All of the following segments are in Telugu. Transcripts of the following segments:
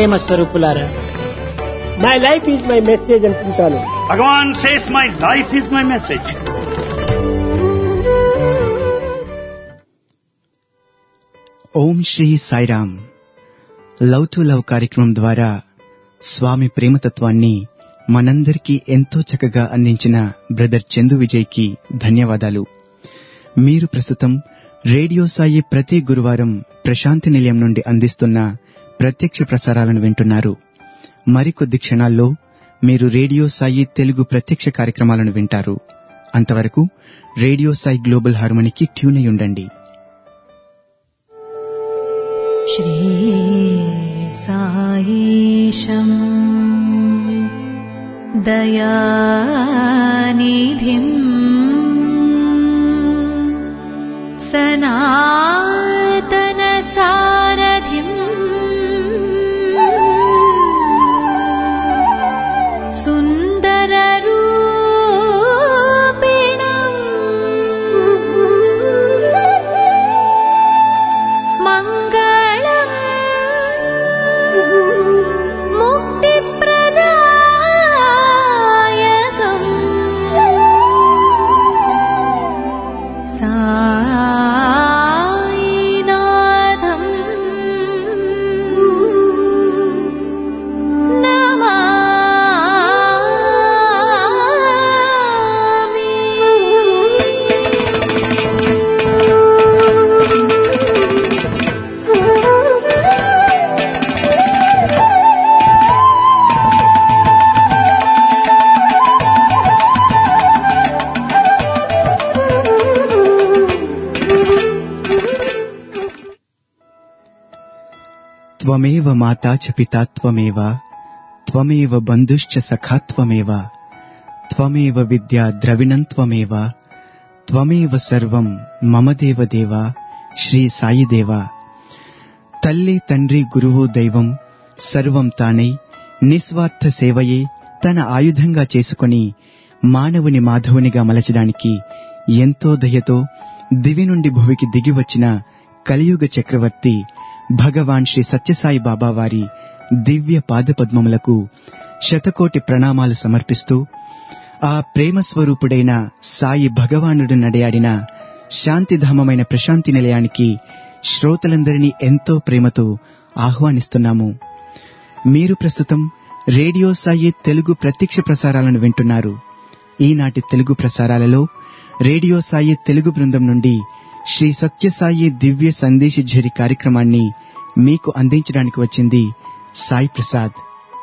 ప్రేమ స్వరూపులారా my life is my message అంటుంటాను Bhagavan says, My life is my message. Om Shri Sairam love to love కార్యక్రమం ద్వారా స్వామి ప్రేమతత్వాన్ని మనందరికీ ఎంతో చక్కగా అందించిన బ్రదర్ చందు విజయ్కి ధన్యవాదాలు మీరు ప్రస్తుతం రేడియో సాయి ప్రతి గురువారం ప్రశాంతి నిలయం నుండి అందిస్తున్న ప్రత్యక్ష ప్రసారాలను వింటున్నారు మరికొద్ది క్షణాల్లో మీరు రేడియో సాయి తెలుగు ప్రత్యక్ష కార్యక్రమాలను వింటారు అంతవరకు రేడియో సాయి గ్లోబల్ హార్మోనికి ట్యూన్ అయి ఉండండి श्रीसायीशम् दयानिधिम् सनातनसारथिम् सुन्दररूपिणम् मङ्गलम् मुक्तिप्रदायकम् सायिनाथम् త్వమేవ మాతా చ పితా త్వమేవ త్వమేవ బంధుశ్చ సఖా త్వమేవ త్వమేవ విద్యా ద్రవిణం త్వమేవ త్వమేవ సర్వం మమ దేవ దేవ శ్రీ సాయి దేవ తల్లి తండ్రి గురువు దైవం సర్వం తానై నిస్వార్థ సేవయే తన ఆయుధంగా చేసుకొని మానవుని మాధవునిగా మలచడానికి ఎంతో దయతో దివి నుండి భువికి దిగి వచ్చిన కలియుగ చక్రవర్తి భగవాన్ శ్రీ సత్యసాయి బాబా వారి దివ్య పాదపద్మములకు శతకోటి ప్రణామాలు సమర్పిస్తూ ఆ ప్రేమ స్వరూపుడైన సాయి భగవానుడు నడయాడిన శాంతిధామమైన ప్రశాంతి నిలయానికి శ్రోతలందరినీ ఎంతో ప్రేమతో ఆహ్వానిస్తున్నాము మీరు ప్రస్తుతం రేడియో సాయి తెలుగు ప్రత్యక్ష ప్రసారాలను వింటున్నారు ఈనాటి తెలుగు ప్రసారాలలో రేడియో సాయి తెలుగు బృందం నుండి శ్రీ సత్యసాయి దివ్య సందేశ ఝరి కార్యక్రమాన్ని మీకు అందించడానికి వచ్చింది సాయి ప్రసాద్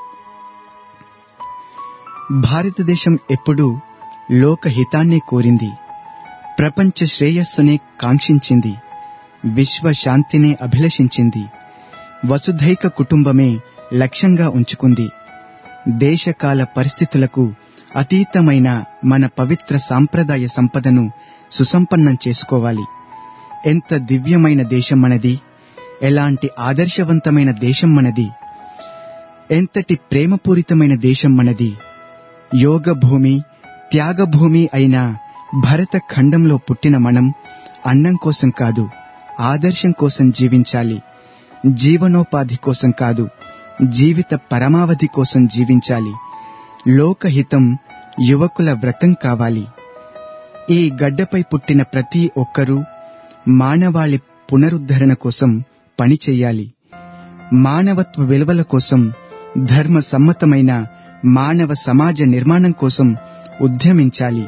భారతదేశం ఎప్పుడూ లోకహితాన్నే కోరింది ప్రపంచ శ్రేయస్సునే కాంక్షించింది విశ్వ శాంతినే అభిలషించింది వసుధైక కుటుంబమే లక్ష్యంగా ఉంచుకుంది దేశకాల పరిస్థితులకు అతీతమైన మన పవిత్ర సాంప్రదాయ సంపదను సుసంపన్నం చేసుకోవాలి ఎంత దివ్యమైన దేశం మనది ఎలాంటి ఆదర్శవంతమైన దేశం మనది ఎంతటి ప్రేమపూరితమైన దేశం మనది యోగ భూమి త్యాగభూమి అయిన భరత ఖండంలో పుట్టిన మనం అన్నం కోసం కాదు ఆదర్శం కోసం జీవించాలి జీవనోపాధి కోసం కాదు జీవిత పరమావధి కోసం జీవించాలి లోకహితం యువకుల వ్రతం కావాలి ఈ గడ్డపై పుట్టిన ప్రతి ఒక్కరూ మానవాళి పునరుద్ధరణ కోసం పని చెయ్యాలి మానవత్వ విలువల కోసం ధర్మ సమ్మతమైన మానవ సమాజ నిర్మాణం కోసం ఉద్యమించాలి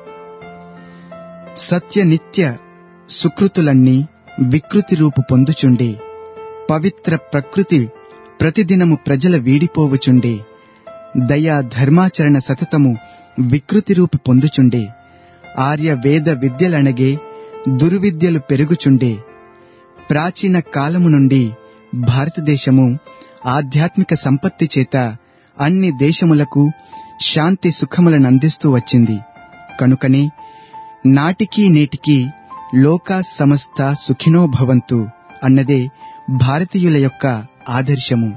సత్య నిత్య సుకృతులన్నీ వికృతి రూపు పొందుచుండే పవిత్ర ప్రకృతి ప్రతిదినము ప్రజల వీడిపోవుచుండే దయా ధర్మాచరణ సతతము వికృతి రూపు పొందుచుండే ఆర్య వేద విద్యలనగే దుర్విద్యలు పెరుగుచుండే ప్రాచీన కాలము నుండి భారతదేశము ఆధ్యాత్మిక సంపత్తి చేత అన్ని దేశములకు శాంతి సుఖములను అందిస్తూ వచ్చింది కనుకనే నాటికి నేటికి లోకా సమస్త సుఖినో భవంతు అన్నదే భారతీయుల యొక్క ఆదర్శము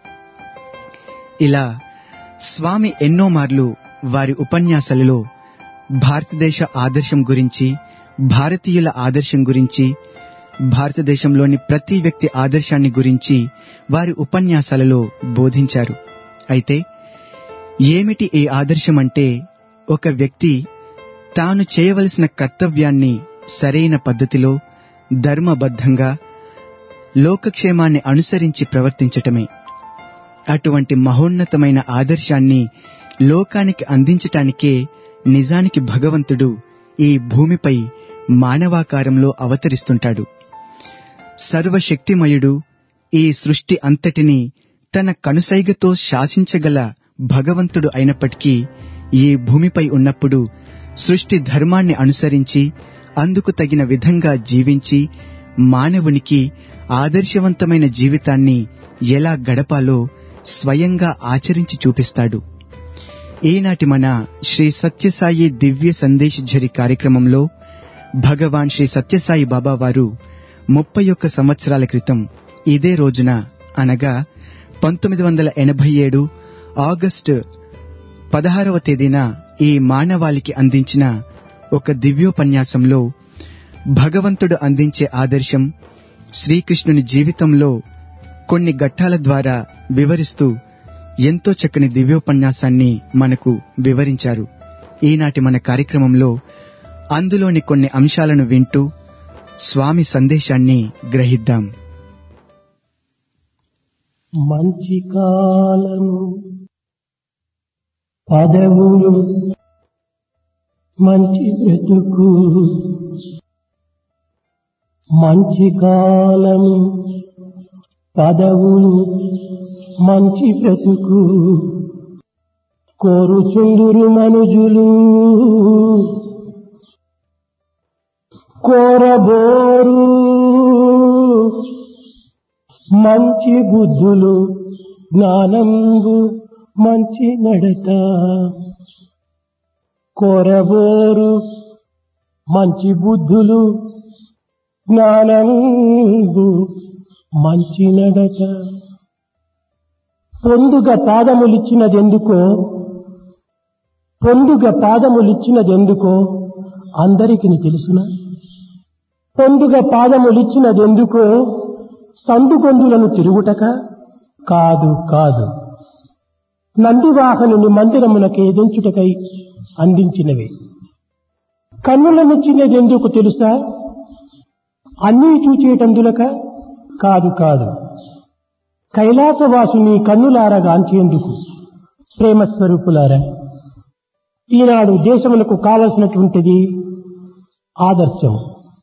ఇలా స్వామి ఎన్నో మార్లు వారి ఉపన్యాసాలలో భారతదేశ ఆదర్శం గురించి భారతీయుల ఆదర్శం గురించి భారతదేశంలోని ప్రతి వ్యక్తి ఆదర్శాన్ని గురించి వారి ఉపన్యాసాలలో బోధించారు అయితే ఏమిటి ఈ ఆదర్శం అంటే ఒక వ్యక్తి తాను చేయవలసిన కర్తవ్యాన్ని సరైన పద్ధతిలో ధర్మబద్ధంగా లోకక్షేమాన్ని అనుసరించి ప్రవర్తించటమే అటువంటి మహోన్నతమైన ఆదర్శాన్ని లోకానికి అందించటానికే నిజానికి భగవంతుడు ఈ భూమిపై మానవాకారంలో అవతరిస్తుంటాడు సర్వశక్తిమయుడు ఈ సృష్టి అంతటిని తన కనుసైగతో శాసించగల భగవంతుడు అయినప్పటికీ ఈ భూమిపై ఉన్నప్పుడు సృష్టి ధర్మాన్ని అనుసరించి అందుకు తగిన విధంగా జీవించి మానవునికి ఆదర్శవంతమైన జీవితాన్ని ఎలా గడపాలో స్వయంగా ఆచరించి చూపిస్తాడు ఈనాటి మన శ్రీ సత్యసాయి దివ్య సందేశఝరి కార్యక్రమంలో భగవాన్ శ్రీ సత్యసాయి బాబా వారు ముప్పై ఒక్క సంవత్సరాల క్రితం ఇదే రోజున అనగా పంతొమ్మిది వందల ఎనభై ఏడు ఆగస్టు పదహారవ తేదీన ఈ మానవాళికి అందించిన ఒక దివ్యోపన్యాసంలో భగవంతుడు అందించే ఆదర్శం శ్రీకృష్ణుని జీవితంలో కొన్ని ఘట్టాల ద్వారా వివరిస్తూ ఎంతో చక్కని దివ్యోపన్యాసాన్ని మనకు వివరించారు ఈనాటి మన కార్యక్రమంలో అందులోని కొన్ని అంశాలను వింటూ స్వామి సందేశాన్ని గ్రహిద్దాం మంచి కాలము పదవులు మంచి బ్రతుకు మంచి కాలము పదవులు మంచి బ్రతుకు కోరుచుందురు మనుజులు కోరబోరు మంచి బుద్ధులు జ్ఞానంబు మంచి నడత కోరబోరు మంచి బుద్ధులు జ్ఞానంబు మంచి నడత పొందుగ పాదములిచ్చినదెందుకో పొందుగ పాదములిచ్చినదెందుకో అందరికి తెలుసునా పొందుగ పాదములిచ్చినదెందుకో సందుగొందులను తిరుగుటక కాదు కాదు నందివాహనుని మందిరమునకు ఎదించుటకై అందించినవి కన్నులనిచ్చినదెందుకు తెలుసా అన్నీ చూచేటందులక కాదు కాదు కైలాసవాసుని కన్నులారగాంచేందుకు ప్రేమస్వరూపులారా ఈనాడు దేశములకు కావలసినటువంటిది ఆదర్శం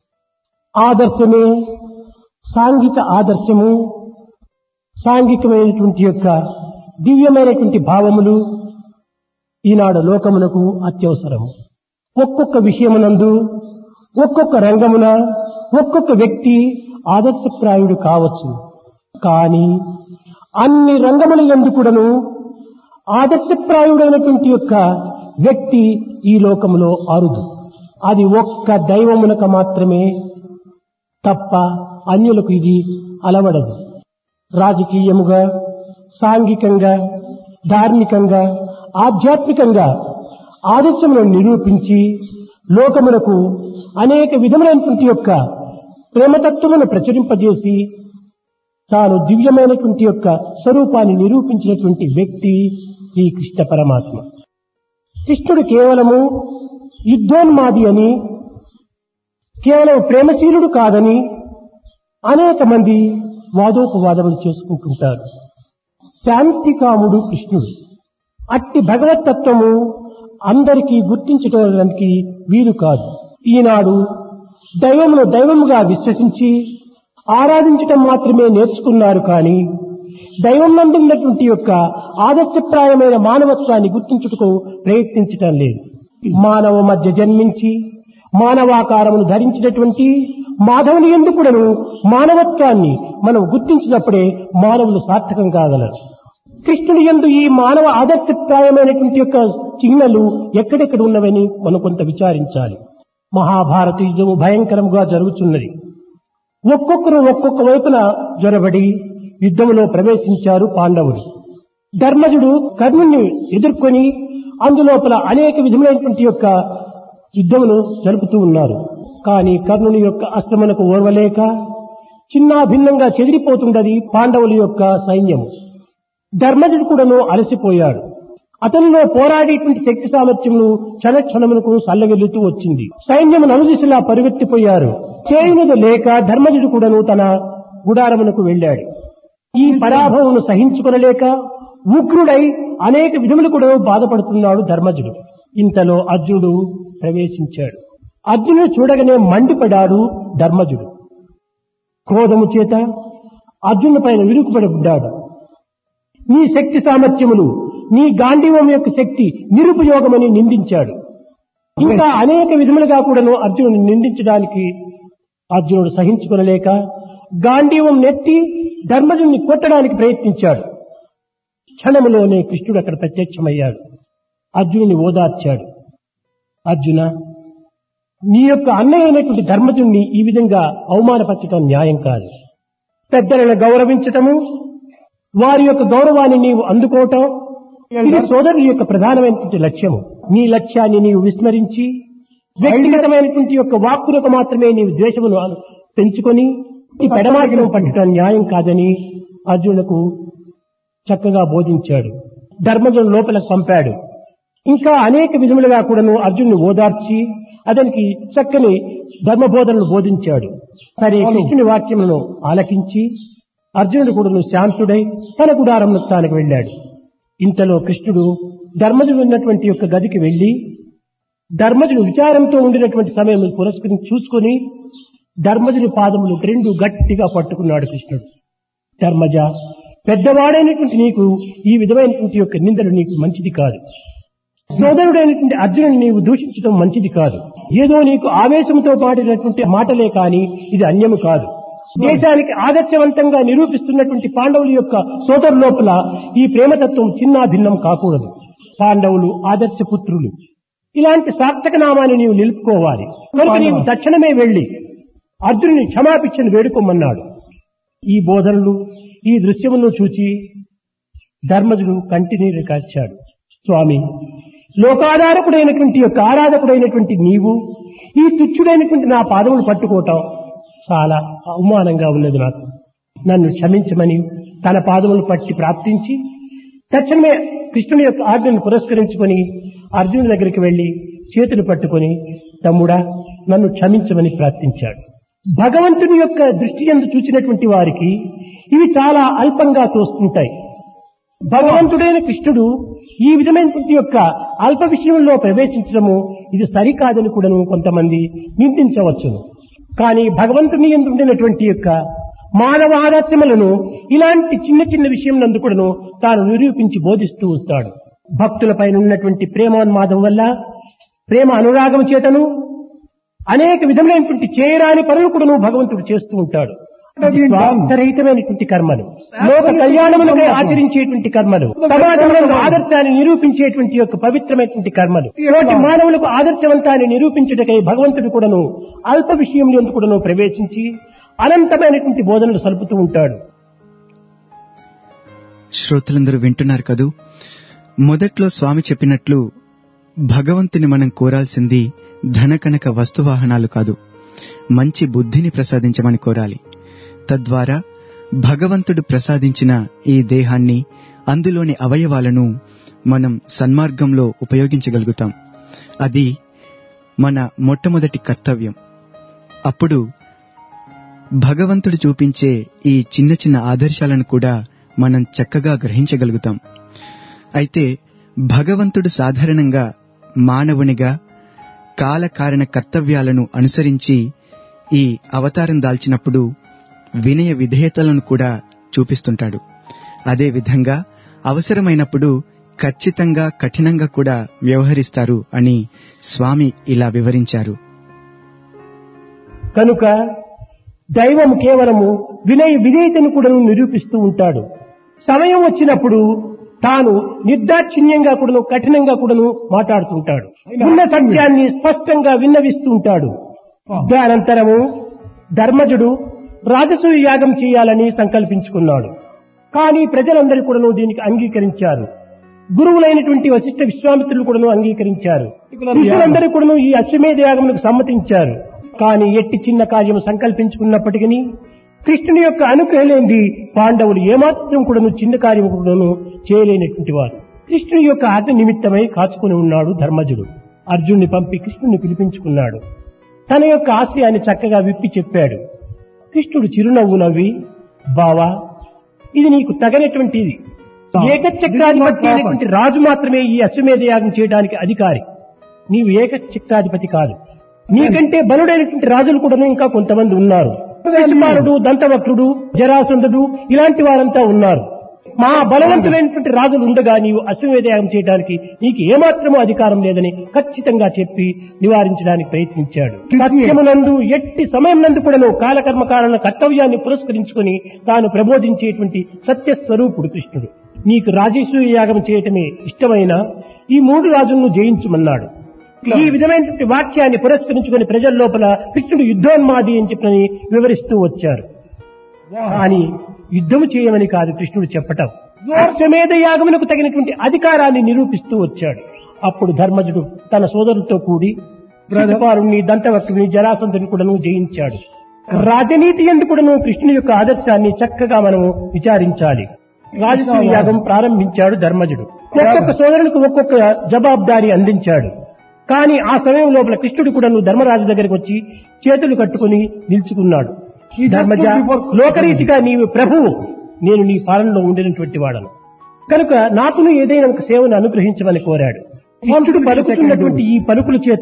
ఆదర్శమే సాంఘిక ఆదర్శము సాంఘికమైనటువంటి యొక్క దివ్యమైనటువంటి భావములు ఈనాడు లోకమునకు అత్యవసరము ఒక్కొక్క విషయమునందు ఒక్కొక్క రంగమున ఒక్కొక్క వ్యక్తి ఆదర్శప్రాయుడు కావచ్చు కానీ అన్ని రంగముల ఎందుకుడను ఆదర్శప్రాయుడైనటువంటి యొక్క వ్యక్తి ఈ లోకములో అరుదు అది ఒక్క దైవమునకు మాత్రమే తప్ప అన్యులకు ఇది అలవడదు రాజకీయముగా సాంఘికంగా ధార్మికంగా ఆధ్యాత్మికంగా ఆదర్శములను నిరూపించి లోకమునకు అనేక విధములైనటువంటి యొక్క ప్రేమతత్వమును ప్రచురింపజేసి తాను దివ్యమైనటువంటి యొక్క స్వరూపాన్ని నిరూపించినటువంటి వ్యక్తి శ్రీకృష్ణ పరమాత్మ కృష్ణుడు కేవలము యుద్ధోన్మాది అని కేవలం ప్రేమశీలుడు కాదని అనేక మంది వాదోపవాదములు చేసుకుంటుంటారు శాంతికాముడు కృష్ణుడు అట్టి భగవతత్వము అందరికీ గుర్తించడానికి వీలు కాదు ఈనాడు దైవమును దైవముగా విశ్వసించి ఆరాధించటం మాత్రమే నేర్చుకున్నారు కానీ దైవం నందున్నటువంటి యొక్క ఆదర్శప్రాయమైన మానవత్వాన్ని గుర్తించుటకు ప్రయత్నించటం లేదు మానవ మధ్య జన్మించి మానవాకారమును ధరించినటువంటి మాధవుని ఎందుకుడను మానవత్వాన్ని మనం గుర్తించినప్పుడే మానవులు సార్థకం కాగలరు కృష్ణుని ఎందు ఈ మానవ ఆదర్శప్రాయమైనటువంటి యొక్క చిహ్నలు ఎక్కడెక్కడ ఉన్నవని మనం కొంత విచారించాలి మహాభారత యుద్ధము భయంకరంగా జరుగుతున్నది ఒక్కొక్కరు ఒక్కొక్క వైపున జొరబడి యుద్ధములో ప్రవేశించారు పాండవులు ధర్మజుడు కర్ణుని ఎదుర్కొని అందులోపల అనేక విధములైనటువంటి యొక్క యుద్ధమును జరుపుతూ ఉన్నారు కానీ కర్ణుని యొక్క అశ్రమణకు ఓర్వలేక చిన్న భిన్నంగా చెదిరిపోతుండది పాండవుల యొక్క సైన్యము ధర్మజుడు కూడాను అలసిపోయాడు అతనిలో పోరాడేటువంటి శక్తి సామర్థ్యమును క్షణక్షణమునకు సల్లవెల్లుతూ వచ్చింది సైన్యము నలుదిశలా పరుగెత్తిపోయారు చేయునది లేక ధర్మజుడు కూడాను తన గుడారమునకు వెళ్ళాడు ఈ పరాభవమును సహించుకొనలేక ఉగ్రుడై అనేక విధములు కూడా బాధపడుతున్నాడు ధర్మజుడు ఇంతలో అర్జునుడు ప్రవేశించాడు అర్జునుడు చూడగానే మండిపడాడు ధర్మజుడు క్రోధము చేత అర్జునుడి పైన విరుకుపడి ఉన్నాడు నీ శక్తి సామర్థ్యములు నీ గాంధీవం యొక్క శక్తి నిరుపయోగమని నిందించాడు ఇంకా అనేక విధములుగా కూడాను అర్జునుడిని నిందించడానికి అర్జునుడు సహించుకొనలేక గాంధీవం నెత్తి ధర్మజుని కొట్టడానికి ప్రయత్నించాడు క్షణములోనే కృష్ణుడు అక్కడ ప్రత్యక్షమయ్యాడు అర్జునుని ఓదార్చాడు అర్జున నీ యొక్క అన్నయ్య అయినటువంటి ధర్మజుణ్ణి ఈ విధంగా అవమానపరచడం న్యాయం కాదు పెద్దలను గౌరవించటము వారి యొక్క గౌరవాన్ని నీవు అందుకోవటం ఇది సోదరుని యొక్క ప్రధానమైనటువంటి లక్ష్యము నీ లక్ష్యాన్ని నీవు విస్మరించి వ్యక్తిగతమైనటువంటి యొక్క వాక్కులకు మాత్రమే నీవు ద్వేషమును అను- పెంచుకొని ఈ పెడమాటను పట్టడం న్యాయం కాదని అర్జునులకు చక్కగా బోధించాడు ధర్మజుడు లోపలకు పంపాడు ఇంకా అనేక విధములుగా కూడాను అర్జునుని ఓదార్చి అతనికి చక్కని ధర్మబోధనలు బోధించాడు సరే కృష్ణుని వాక్యములను ఆలకించి అర్జునుడు కూడాను శాంతుడై తన గుడారంలో తానికి వెళ్ళాడు ఇంతలో కృష్ణుడు ధర్మజుడు ఉన్నటువంటి యొక్క గదికి వెళ్లి ధర్మజుడు విచారంతో ఉండినటువంటి సమయం పురస్కరించి చూసుకొని ధర్మజుడి పాదములు రెండు గట్టిగా పట్టుకున్నాడు కృష్ణుడు ధర్మజ పెద్దవాడైనటువంటి నీకు ఈ విధమైనటువంటి యొక్క నిందలు నీకు మంచిది కాదు సోదరుడైనటువంటి అర్జునుని నీవు దూషించడం మంచిది కాదు ఏదో నీకు ఆవేశంతో పాడినటువంటి మాటలే కాని ఇది అన్యము కాదు దేశానికి ఆదర్శవంతంగా నిరూపిస్తున్నటువంటి పాండవుల యొక్క సోదరు లోపల ఈ ప్రేమతత్వం చిన్నా భిన్నం కాకూడదు పాండవులు ఆదర్శ పుత్రులు ఇలాంటి సార్థక నామాన్ని నీవు నిలుపుకోవాలి కనుక నీవు తక్షణమే వెళ్లి అర్జునుని క్షమాపిచ్చని వేడుకోమన్నాడు ఈ బోధనలు ఈ దృశ్యమును చూచి ధర్మజుడు కంటినీరు కార్చాడు స్వామి లోకాధారకుడైనటువంటి యొక్క ఆరాధకుడైనటువంటి నీవు ఈ తుచ్చుడైనటువంటి నా పాదములు పట్టుకోవటం చాలా అవమానంగా ఉన్నది నాకు నన్ను క్షమించమని తన పాదములు పట్టి ప్రార్థించి తక్షణమే కృష్ణుని యొక్క ఆజ్ఞను పురస్కరించుకొని అర్జునుడి దగ్గరికి వెళ్లి చేతులు పట్టుకొని తమ్ముడా నన్ను క్షమించమని ప్రార్థించాడు భగవంతుని యొక్క దృష్టి ఎందు చూసినటువంటి వారికి ఇవి చాలా అల్పంగా తోస్తుంటాయి భగవంతుడైన కృష్ణుడు ఈ విధమైనటువంటి యొక్క అల్ప విషయంలో ప్రవేశించడము ఇది సరికాదని కూడాను కొంతమంది నిందించవచ్చును కానీ భగవంతుని ఎందు ఉండినటువంటి యొక్క మానవ ఆదర్శములను ఇలాంటి చిన్న చిన్న విషయం నందు కూడాను తాను నిరూపించి బోధిస్తూ ఉంటాడు భక్తులపైన ఉన్నటువంటి ప్రేమోన్మాదం వల్ల ప్రేమ అనురాగం చేతను అనేక విధములైనటువంటి చేయరాని పనులు కూడాను భగవంతుడు చేస్తూ ఉంటాడు ఇది స్వార్థరహితమైనటువంటి కర్మలు లోక కళ్యాణములకై ఆచరించేటువంటి కర్మలు సమాజంలో ఆదర్శాన్ని నిరూపించేటువంటి యొక్క పవిత్రమైనటువంటి కర్మలు ఇలాంటి మానవులకు ఆదర్శవంతాన్ని నిరూపించుటకై భగవంతుడు కూడాను అల్ప విషయంలో ఎందుకు కూడాను ప్రవేశించి అనంతమైనటువంటి బోధనలు సలుపుతూ ఉంటాడు శ్రోతలందరూ వింటున్నారు కదూ మొదట్లో స్వామి చెప్పినట్లు భగవంతుని మనం కోరాల్సింది ధనకనక వస్తువాహనాలు కాదు మంచి బుద్ధిని ప్రసాదించమని కోరాలి తద్వారా భగవంతుడు ప్రసాదించిన ఈ దేహాన్ని అందులోని అవయవాలను మనం సన్మార్గంలో ఉపయోగించగలుగుతాం అది మన మొట్టమొదటి కర్తవ్యం అప్పుడు భగవంతుడు చూపించే ఈ చిన్న చిన్న ఆదర్శాలను కూడా మనం చక్కగా గ్రహించగలుగుతాం అయితే భగవంతుడు సాధారణంగా మానవునిగా కాలకారణ కర్తవ్యాలను అనుసరించి ఈ అవతారం దాల్చినప్పుడు వినయ విధేయతలను కూడా చూపిస్తుంటాడు అదే విధంగా అవసరమైనప్పుడు ఖచ్చితంగా కఠినంగా కూడా వ్యవహరిస్తారు అని స్వామి ఇలా వివరించారు కనుక దైవం కేవలము వినయ విధేయతను కూడా నిరూపిస్తూ ఉంటాడు సమయం వచ్చినప్పుడు తాను నిర్దాక్షిణ్యంగా కూడాను కఠినంగా కూడాను మాట్లాడుతుంటాడు ఉన్న సత్యాన్ని స్పష్టంగా విన్నవిస్తూ ఉంటాడు దానంతరము ధర్మజుడు రాజసూయ యాగం చేయాలని సంకల్పించుకున్నాడు కానీ ప్రజలందరూ కూడాను దీనికి అంగీకరించారు గురువులైనటువంటి వశిష్ఠ విశ్వామిత్రులు కూడాను అంగీకరించారు ఋషులందరూ కూడాను ఈ అశ్వమేధ యాగములకు సమ్మతించారు కానీ ఎట్టి చిన్న కార్యము సంకల్పించుకున్నప్పటికీ కృష్ణుని యొక్క అనుగ్రహం లేనిది పాండవులు ఏమాత్రం కూడాను చిన్న కార్యం కూడాను చేయలేనటువంటి వారు కృష్ణుని యొక్క ఆజ్ఞ నిమిత్తమై కాచుకుని ఉన్నాడు ధర్మజుడు అర్జునుని పంపి కృష్ణుని పిలిపించుకున్నాడు తన యొక్క ఆశయాన్ని చక్కగా విప్పి చెప్పాడు కృష్ణుడు చిరునవ్వు నవ్వి బావా ఇది నీకు తగనటువంటిది ఏకచక్రాధిపతి అయినటువంటి రాజు మాత్రమే ఈ అశ్వమేధ యాగం చేయడానికి అధికారి నీవు ఏకచక్రాధిపతి కాదు నీకంటే బలుడైనటువంటి రాజులు కూడా ఇంకా కొంతమంది ఉన్నారు శిశుపాలుడు దంతవక్రుడు జరాసంధుడు ఇలాంటి వారంతా ఉన్నారు మా బలవంతులైనటువంటి రాజులు ఉండగా నీవు అశ్వమేధ యాగం చేయడానికి నీకు ఏమాత్రమూ అధికారం లేదని ఖచ్చితంగా చెప్పి నివారించడానికి ప్రయత్నించాడు సత్యమునందు ఎట్టి సమయం నందు కూడాను కాలకర్మ కారణ కర్తవ్యాన్ని పురస్కరించుకుని తాను ప్రబోధించేటువంటి సత్య స్వరూపుడు కృష్ణుడు నీకు రాజేశ్వరి యాగం చేయటమే ఇష్టమైన ఈ మూడు రాజులను జయించమన్నాడు ఈ విధమైనటువంటి వాక్యాన్ని పురస్కరించుకుని ప్రజల లోపల కృష్ణుడు యుద్ధోన్మాది అని చెప్పని వివరిస్తూ వచ్చారు కానీ యుద్ధము చేయమని కాదు కృష్ణుడు చెప్పటం అశ్వమేధ యాగమునకు తగినటువంటి అధికారాన్ని నిరూపిస్తూ వచ్చాడు అప్పుడు ధర్మజుడు తన సోదరులతో కూడి శిశుపాలుని దంతవక్రుని జరాసంతుని కూడాను జయించాడు రాజనీతి ఎందుకు కూడాను కృష్ణుని యొక్క ఆదర్శాన్ని చక్కగా మనము విచారించాలి రాజసూయ యాగం ప్రారంభించాడు ధర్మజుడు ఒక్కొక్క సోదరునికి ఒక్కొక్క జవాబుదారీ అందించాడు కానీ ఆ సమయం లోపల కృష్ణుడు కూడా ధర్మరాజు దగ్గరికి వచ్చి చేతులు కట్టుకుని నిల్చుకున్నాడు ధర్మజ లోకరీతిగా నీవు ప్రభువు నేను నీ పాలనలో ఉండినటువంటి వాడను కనుక నాకును ఏదైనా ఒక సేవను అనుగ్రహించమని కోరాడు కృష్ణుడు పలుకుతున్నటువంటి ఈ పలుకుల చేత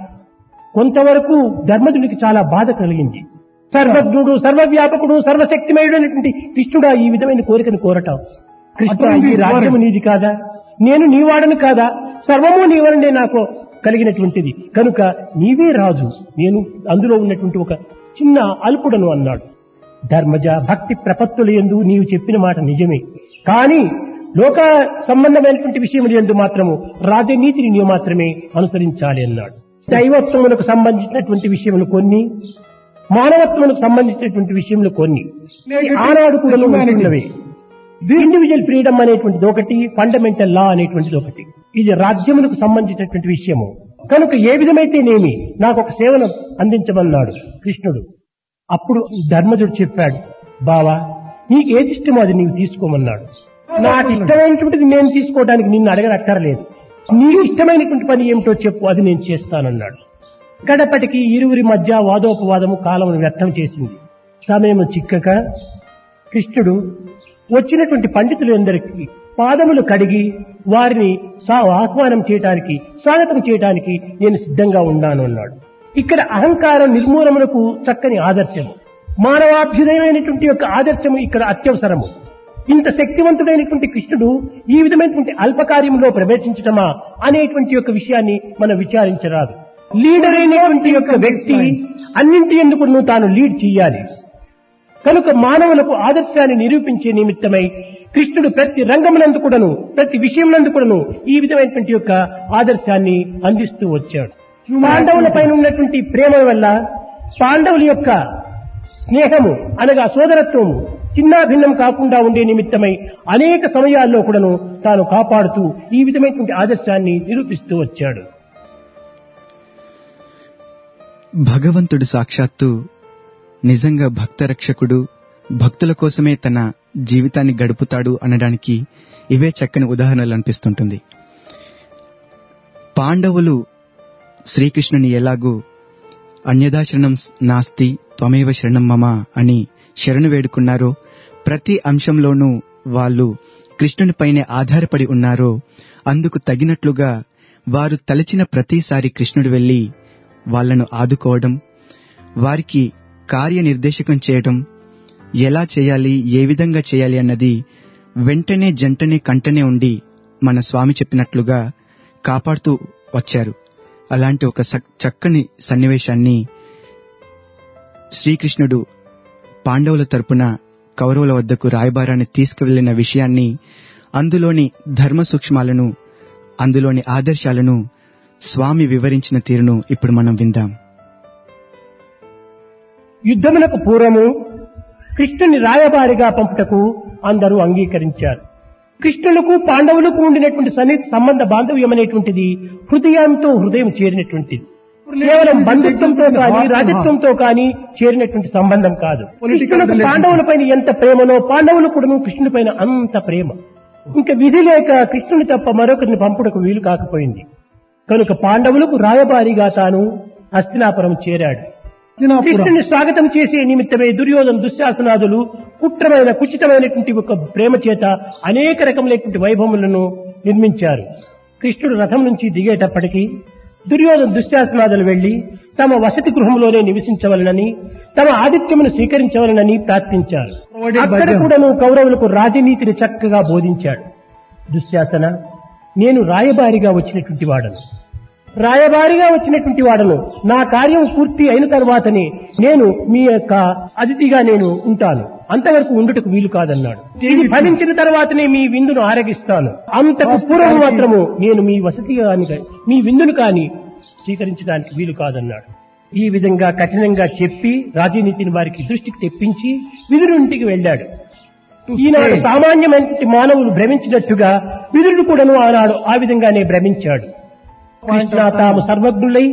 కొంతవరకు ధర్మజుడికి చాలా బాధ కలిగింది సర్వజ్ఞుడు సర్వవ్యాపకుడు సర్వశక్తిమయుడు అనేటువంటి కృష్ణుడా ఈ విధమైన కోరికను కోరటం కృష్ణ ఈ రాజ్యము నీది కాదా నేను నీవాడను కాదా సర్వము నీవనండే నాకు కలిగినటువంటిది కనుక నీవే రాజు నేను అందులో ఉన్నటువంటి ఒక చిన్న అల్పుడను అన్నాడు ధర్మజ భక్తి ప్రపత్తుల ఎందు నీవు చెప్పిన మాట నిజమే కానీ లోక సంబంధమైనటువంటి విషయములు ఎందు మాత్రము రాజనీతిని నీవు మాత్రమే అనుసరించాలి అన్నాడు దైవత్వములకు సంబంధించినటువంటి విషయములు కొన్ని మానవత్వములకు సంబంధించినటువంటి విషయములు కొన్ని ఆనాడు కూడా ఉన్నవే ఇండివిజువల్ ఫ్రీడమ్ అనేటువంటిది ఒకటి ఫండమెంటల్ లా అనేటువంటిది ఒకటి ఇది రాజ్యములకు సంబంధించినటువంటి విషయము కనుక ఏ విధమైతేనేమి నాకు ఒక సేవను అందించమన్నాడు కృష్ణుడు అప్పుడు ధర్మజుడు చెప్పాడు బావా నీకు ఏది ఇష్టమో అది నీవు తీసుకోమన్నాడు నాకు ఇష్టమైనటువంటిది నేను తీసుకోవడానికి నిన్ను అడగనక్కర్లేదు నీకు ఇష్టమైనటువంటి పని ఏమిటో చెప్పు అది నేను చేస్తానన్నాడు గడపటికి ఇరువురి మధ్య వాదోపవాదము కాలమును వ్యర్థం చేసింది సమయం చిక్కక కృష్ణుడు వచ్చినటువంటి పండితులు ఎందరికి పాదములు కడిగి వారిని సా- ఆహ్వానం చేయటానికి స్వాగతం చేయటానికి నేను సిద్ధంగా ఉన్నాను అన్నాడు ఇక్కడ అహంకారం నిర్మూలమునకు చక్కని ఆదర్శము మానవాభ్యుదయమైనటువంటి యొక్క ఆదర్శము ఇక్కడ అత్యవసరము ఇంత శక్తివంతుడైనటువంటి కృష్ణుడు ఈ విధమైనటువంటి అల్పకార్యంలో ప్రవేశించటమా అనేటువంటి యొక్క విషయాన్ని మనం విచారించరాదు లీడర్ అయినటువంటి యొక్క వ్యక్తి అన్నింటి ఎందుకు తాను లీడ్ చేయాలి కనుక మానవులకు ఆదర్శాన్ని నిరూపించే నిమిత్తమై కృష్ణుడు ప్రతి రంగమునందు కూడాను ప్రతి విషయమునందు కూడాను ఈ విధమైనటువంటి యొక్క ఆదర్శాన్ని అందిస్తూ వచ్చాడు పాండవుల పైన ఉన్నటువంటి ప్రేమ వల్ల పాండవుల యొక్క స్నేహము అనగా సోదరత్వము చిన్న భిన్నం కాకుండా ఉండే నిమిత్తమై అనేక సమయాల్లో కూడాను తాను కాపాడుతూ ఈ విధమైనటువంటి ఆదర్శాన్ని నిరూపిస్తూ వచ్చాడు భగవంతుడు సాక్షాత్తు నిజంగా భక్త రక్షకుడు భక్తుల కోసమే తన జీవితాన్ని గడుపుతాడు అనడానికి ఇవే చక్కని ఉదాహరణలు అనిపిస్తుంటుంది పాండవులు శ్రీకృష్ణుని ఎలాగూ అన్యదాశరణం నాస్తి త్వమేవ శరణం మమ అని శరణు వేడుకున్నారో ప్రతి అంశంలోనూ వాళ్ళు కృష్ణునిపైనే ఆధారపడి ఉన్నారో అందుకు తగినట్లుగా వారు తలచిన ప్రతిసారి కృష్ణుడు వెళ్లి వాళ్లను ఆదుకోవడం వారికి కార్యనిర్దేశకం చేయడం ఎలా చేయాలి ఏ విధంగా చేయాలి అన్నది వెంటనే జంటనే కంటనే ఉండి మన స్వామి చెప్పినట్లుగా కాపాడుతూ వచ్చారు అలాంటి ఒక సక్- చక్కని సన్నివేశాన్ని శ్రీకృష్ణుడు పాండవుల తరపున కౌరవుల వద్దకు రాయబారాన్ని తీసుకువెళ్లిన విషయాన్ని అందులోని ధర్మ సూక్ష్మాలను అందులోని ఆదర్శాలను స్వామి వివరించిన తీరును ఇప్పుడు మనం విందాం యుద్ధమునకు పూర్వము కృష్ణుని రాయబారిగా పంపుటకు అందరూ అంగీకరించారు కృష్ణులకు పాండవులకు ఉండినటువంటి సన్నిహిత సంబంధ బాంధవ్యం అనేటువంటిది హృదయంతో హృదయం చేరినటువంటిది కేవలం బంధుత్వంతో కానీ రాజత్వంతో కానీ చేరినటువంటి సంబంధం కాదు కృష్ణులకు పాండవులపైన ఎంత ప్రేమనో పాండవులు కూడా కృష్ణుడిపైన అంత ప్రేమ ఇంకా విధి లేక కృష్ణుని తప్ప మరొకరిని పంపుటకు వీలు కాకపోయింది కనుక పాండవులకు రాయబారిగా తాను హస్తినాపురం చేరాడు కృష్ణుని స్వాగతం చేసే నిమిత్తమే దుర్యోధన దుశ్శాసనాదులు కుట్రమైన కుచితమైనటువంటి ఒక ప్రేమ చేత అనేక రకములైనటువంటి వైభవములను నిర్మించారు కృష్ణుడు రథం నుంచి దిగేటప్పటికీ దుర్యోధన దుశ్శాసనాదులు వెళ్లి తమ వసతి గృహంలోనే నివసించవలనని తమ ఆదిత్యమును స్వీకరించవలనని ప్రార్థించారు అక్కడ కూడాను కౌరవులకు రాజనీతిని చక్కగా బోధించాడు దుశ్శాసన నేను రాయబారిగా వచ్చినటువంటి వాడను రాయబారిగా వచ్చినటువంటి వాడను నా కార్యం పూర్తి అయిన తర్వాతనే నేను మీ యొక్క అతిథిగా నేను ఉంటాను అంతవరకు ఉండుటకు వీలు కాదన్నాడు ఇది ఫలించిన తర్వాతనే మీ విందును ఆరగిస్తాను అంతకు పూర్వం మాత్రము నేను మీ వసతి కాని మీ విందును కాని స్వీకరించడానికి వీలు కాదన్నాడు ఈ విధంగా కఠినంగా చెప్పి రాజనీతిని వారికి దృష్టికి తెప్పించి విదురుంటికి వెళ్ళాడు ఈనాడు సామాన్యమైన మానవులు భ్రమించినట్టుగా విదురుడు కూడాను ఆనాడు ఆ విధంగానే భ్రమించాడు కృష్ణ తాము సర్వజ్ఞులై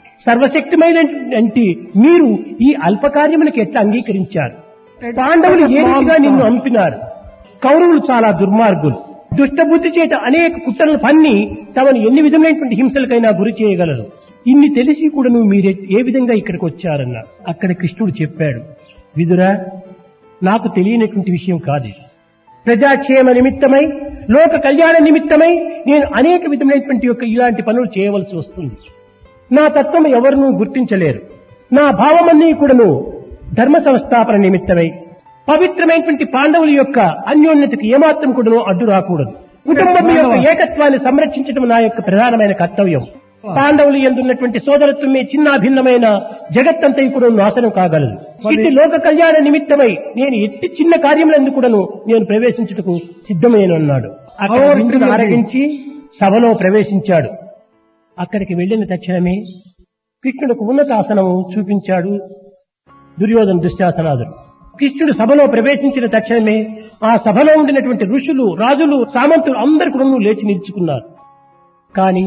సర్వశక్తిమైనటువంటి మీరు ఈ అల్పకార్యములకు ఎట్లా అంగీకరించారు పాండవులు ఏ రీతిగా నిన్ను అంపినారు కౌరవులు చాలా దుర్మార్గులు దుష్టబుద్ధి చేత అనేక కుట్రలు పన్ని తమను ఎన్ని విధమైనటువంటి హింసలకైనా గురి చేయగలరు ఇన్ని తెలిసి కూడా నువ్వు మీరు ఏ విధంగా ఇక్కడికి వచ్చారన్నారు అక్కడ కృష్ణుడు చెప్పాడు విదురా నాకు తెలియనటువంటి విషయం కాదు ఇది. ప్రజాక్షేమ నిమిత్తమై లోక కళ్యాణ నిమిత్తమై నేను అనేక విధమైనటువంటి యొక్క ఇలాంటి పనులు చేయవలసి వస్తుంది నా తత్వం ఎవరినూ గుర్తించలేరు నా భావమన్నీ కూడాను ధర్మ సంస్థాపన నిమిత్తమై పవిత్రమైనటువంటి పాండవుల యొక్క అన్యోన్యతకి ఏమాత్రం కూడాను అడ్డు రాకూడదు కుటుంబం యొక్క ఏకత్వాన్ని సంరక్షించడం నా యొక్క ప్రధానమైన కర్తవ్యం పాండవులు ఎందున్నటువంటి సోదరత్వమే చిన్న భిన్నమైన జగత్తంతా కూడా నాశనం కాగలదు ఇట్టి లోక కళ్యాణ నిమిత్తమై నేను ఎట్టి చిన్న కార్యములందు కూడాను నేను ప్రవేశించుటకు సిద్ధమేనన్నాడు అక్కడ విందును ఆరగించి సభలో ప్రవేశించాడు అక్కడికి వెళ్లిన తక్షణమే కృష్ణుడికి ఉన్నత ఆసనము చూపించాడు దుర్యోధన దుశ్శాసనాదులు కృష్ణుడు సభలో ప్రవేశించిన తక్షణమే ఆ సభలో ఉండినటువంటి ఋషులు రాజులు సామంతులు అందరు కూడా లేచి నిలుచుకున్నారు కానీ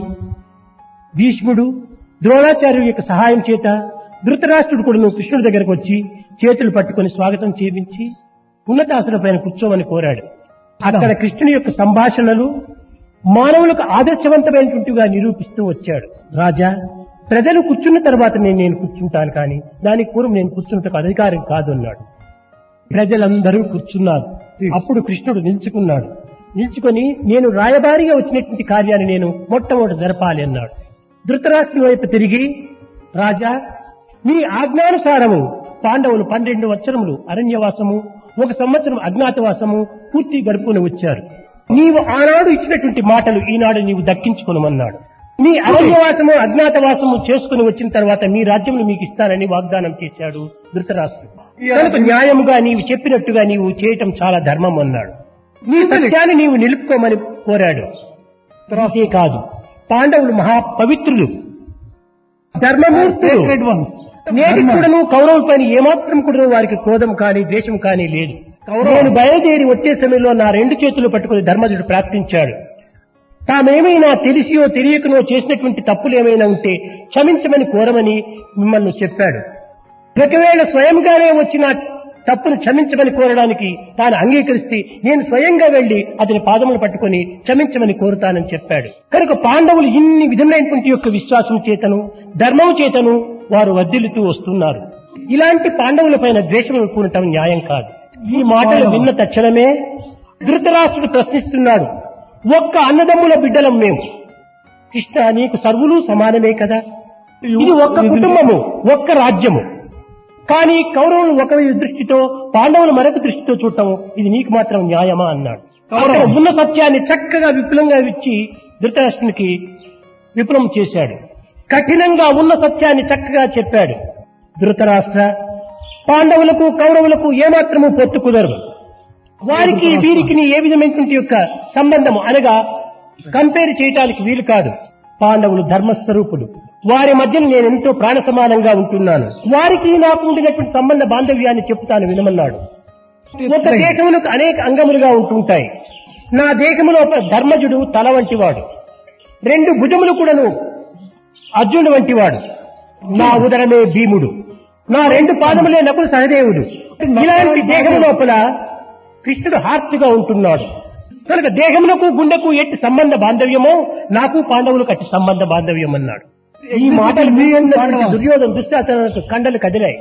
భీష్ముడు ద్రోణాచార్యుల యొక్క సహాయం చేత ధృతరాష్ట్రుడు కూడా కృష్ణుడి దగ్గరకు వచ్చి చేతులు పట్టుకొని స్వాగతం చేయించి ఉన్నతాసనం పైన కూర్చోమని కోరాడు అక్కడ కృష్ణుని యొక్క సంభాషణలు మానవులకు ఆదర్శవంతమైనటువంటివిగా నిరూపిస్తూ వచ్చాడు రాజా ప్రజలు కూర్చున్న తర్వాత నేను నేను కూర్చుంటాను కానీ దానికి పూర్వం నేను కూర్చున్నటకు అధికారం కాదు అన్నాడు ప్రజలందరూ కూర్చున్నారు అప్పుడు కృష్ణుడు నిల్చుకున్నాడు నిల్చుకొని నేను రాయబారిగా వచ్చినటువంటి కార్యాన్ని నేను మొట్టమొదటి జరపాలి అన్నాడు ధృతరాష్ట్రుని వైపు తిరిగి రాజా మీ ఆజ్ఞానుసారము పాండవులు పన్నెండు వత్సరములు అరణ్యవాసము ఒక సంవత్సరం అజ్ఞాతవాసము పూర్తి గడుపుకుని వచ్చారు నీవు ఆనాడు ఇచ్చినటువంటి మాటలు ఈనాడు నీవు దక్కించుకునమన్నాడు మీ అరణ్యవాసము అజ్ఞాతవాసము చేసుకుని వచ్చిన తర్వాత మీ రాజ్యమును మీకు ఇస్తానని వాగ్దానం చేశాడు ధృతరాష్ట్రుడు కనుక న్యాయముగా నీవు చెప్పినట్టుగా నీవు చేయటం చాలా ధర్మం అన్నాడు నీ సత్యాన్ని నీవు నిలుపుకోమని కోరాడు అంతే కాదు పాండవులు మహా పవిత్రులు ధర్మమూర్తులు నేటి కూడాను కౌరవుల పైన ఏమాత్రం కూడా వారికి క్రోధం కానీ ద్వేషం కానీ లేదు నేను బయలుదేరి వచ్చే సమయంలో నా రెండు చేతులు పట్టుకుని ధర్మజుడు ప్రార్థించాడు తామేమైనా తెలిసియో తెలియకనో చేసినటువంటి తప్పులు ఏమైనా ఉంటే క్షమించమని కోరమని మిమ్మల్ని చెప్పాడు ఒకవేళ స్వయంగానే వచ్చిన తప్పును క్షమించమని కోరడానికి తాను అంగీకరిస్తే నేను స్వయంగా వెళ్లి అతని పాదములు పట్టుకొని క్షమించమని కోరుతానని చెప్పాడు కనుక పాండవులు ఇన్ని విధమైనటువంటి యొక్క విశ్వాసం చేతను ధర్మం చేతను వారు వర్ధిల్లుతూ వస్తున్నారు ఇలాంటి పాండవుల పైన ద్వేషం కూడటం న్యాయం కాదు ఈ మాటలు విన్న తక్షణమే ధృతరాష్ట్రుడు ప్రశ్నిస్తున్నాడు ఒక్క అన్నదమ్ముల బిడ్డలం మేము కృష్ణ నీకు సర్వులు సమానమే కదా ఇది ఒక్క కుటుంబము ఒక్క రాజ్యము కానీ కౌరవులు ఒక దృష్టితో పాండవులు మరొక దృష్టితో చూడటం ఇది నీకు మాత్రం న్యాయమా అన్నాడు అక్కడ ఉన్న సత్యాన్ని చక్కగా విపులంగా ఇచ్చి ధృతరాష్ట్రునికి విపులం చేశాడు కఠినంగా ఉన్న సత్యాన్ని చక్కగా చెప్పాడు ధృతరాష్ట్ర పాండవులకు కౌరవులకు ఏమాత్రము పొత్తు కుదరదు వారికి వీరికి ఏ విధమైనటువంటి యొక్క సంబంధము అనగా కంపేర్ చేయటానికి వీలు కాదు పాండవులు ధర్మస్వరూపులు వారి మధ్యన నేను ఎంతో ప్రాణ సమానంగా ఉంటున్నాను వారికి నాకు ఉండినటువంటి సంబంధ బాంధవ్యాన్ని చెప్తాను వినమన్నాడు ఒక దేశములకు అనేక అంగములుగా ఉంటుంటాయి నా దేశములో ఒక ధర్మజుడు తల వంటివాడు రెండు భుజములు కూడాను అర్జునుడు వంటివాడు నా ఉదరమే భీముడు నా రెండు పాదములే నకులు సహదేవుడు ఇలాంటి దేహం లోపల కృష్ణుడు హార్ట్గా ఉంటున్నాడు కనుక దేహమునకు గుండెకు ఎట్టి సంబంధ బాంధవ్యమో నాకు పాండవులకు అట్టి సంబంధ బాంధవ్యం అన్నాడు ఈ మాటలు మీ అందరికీ దుర్యోధన దృష్టి అతను కండలు కదిలాయి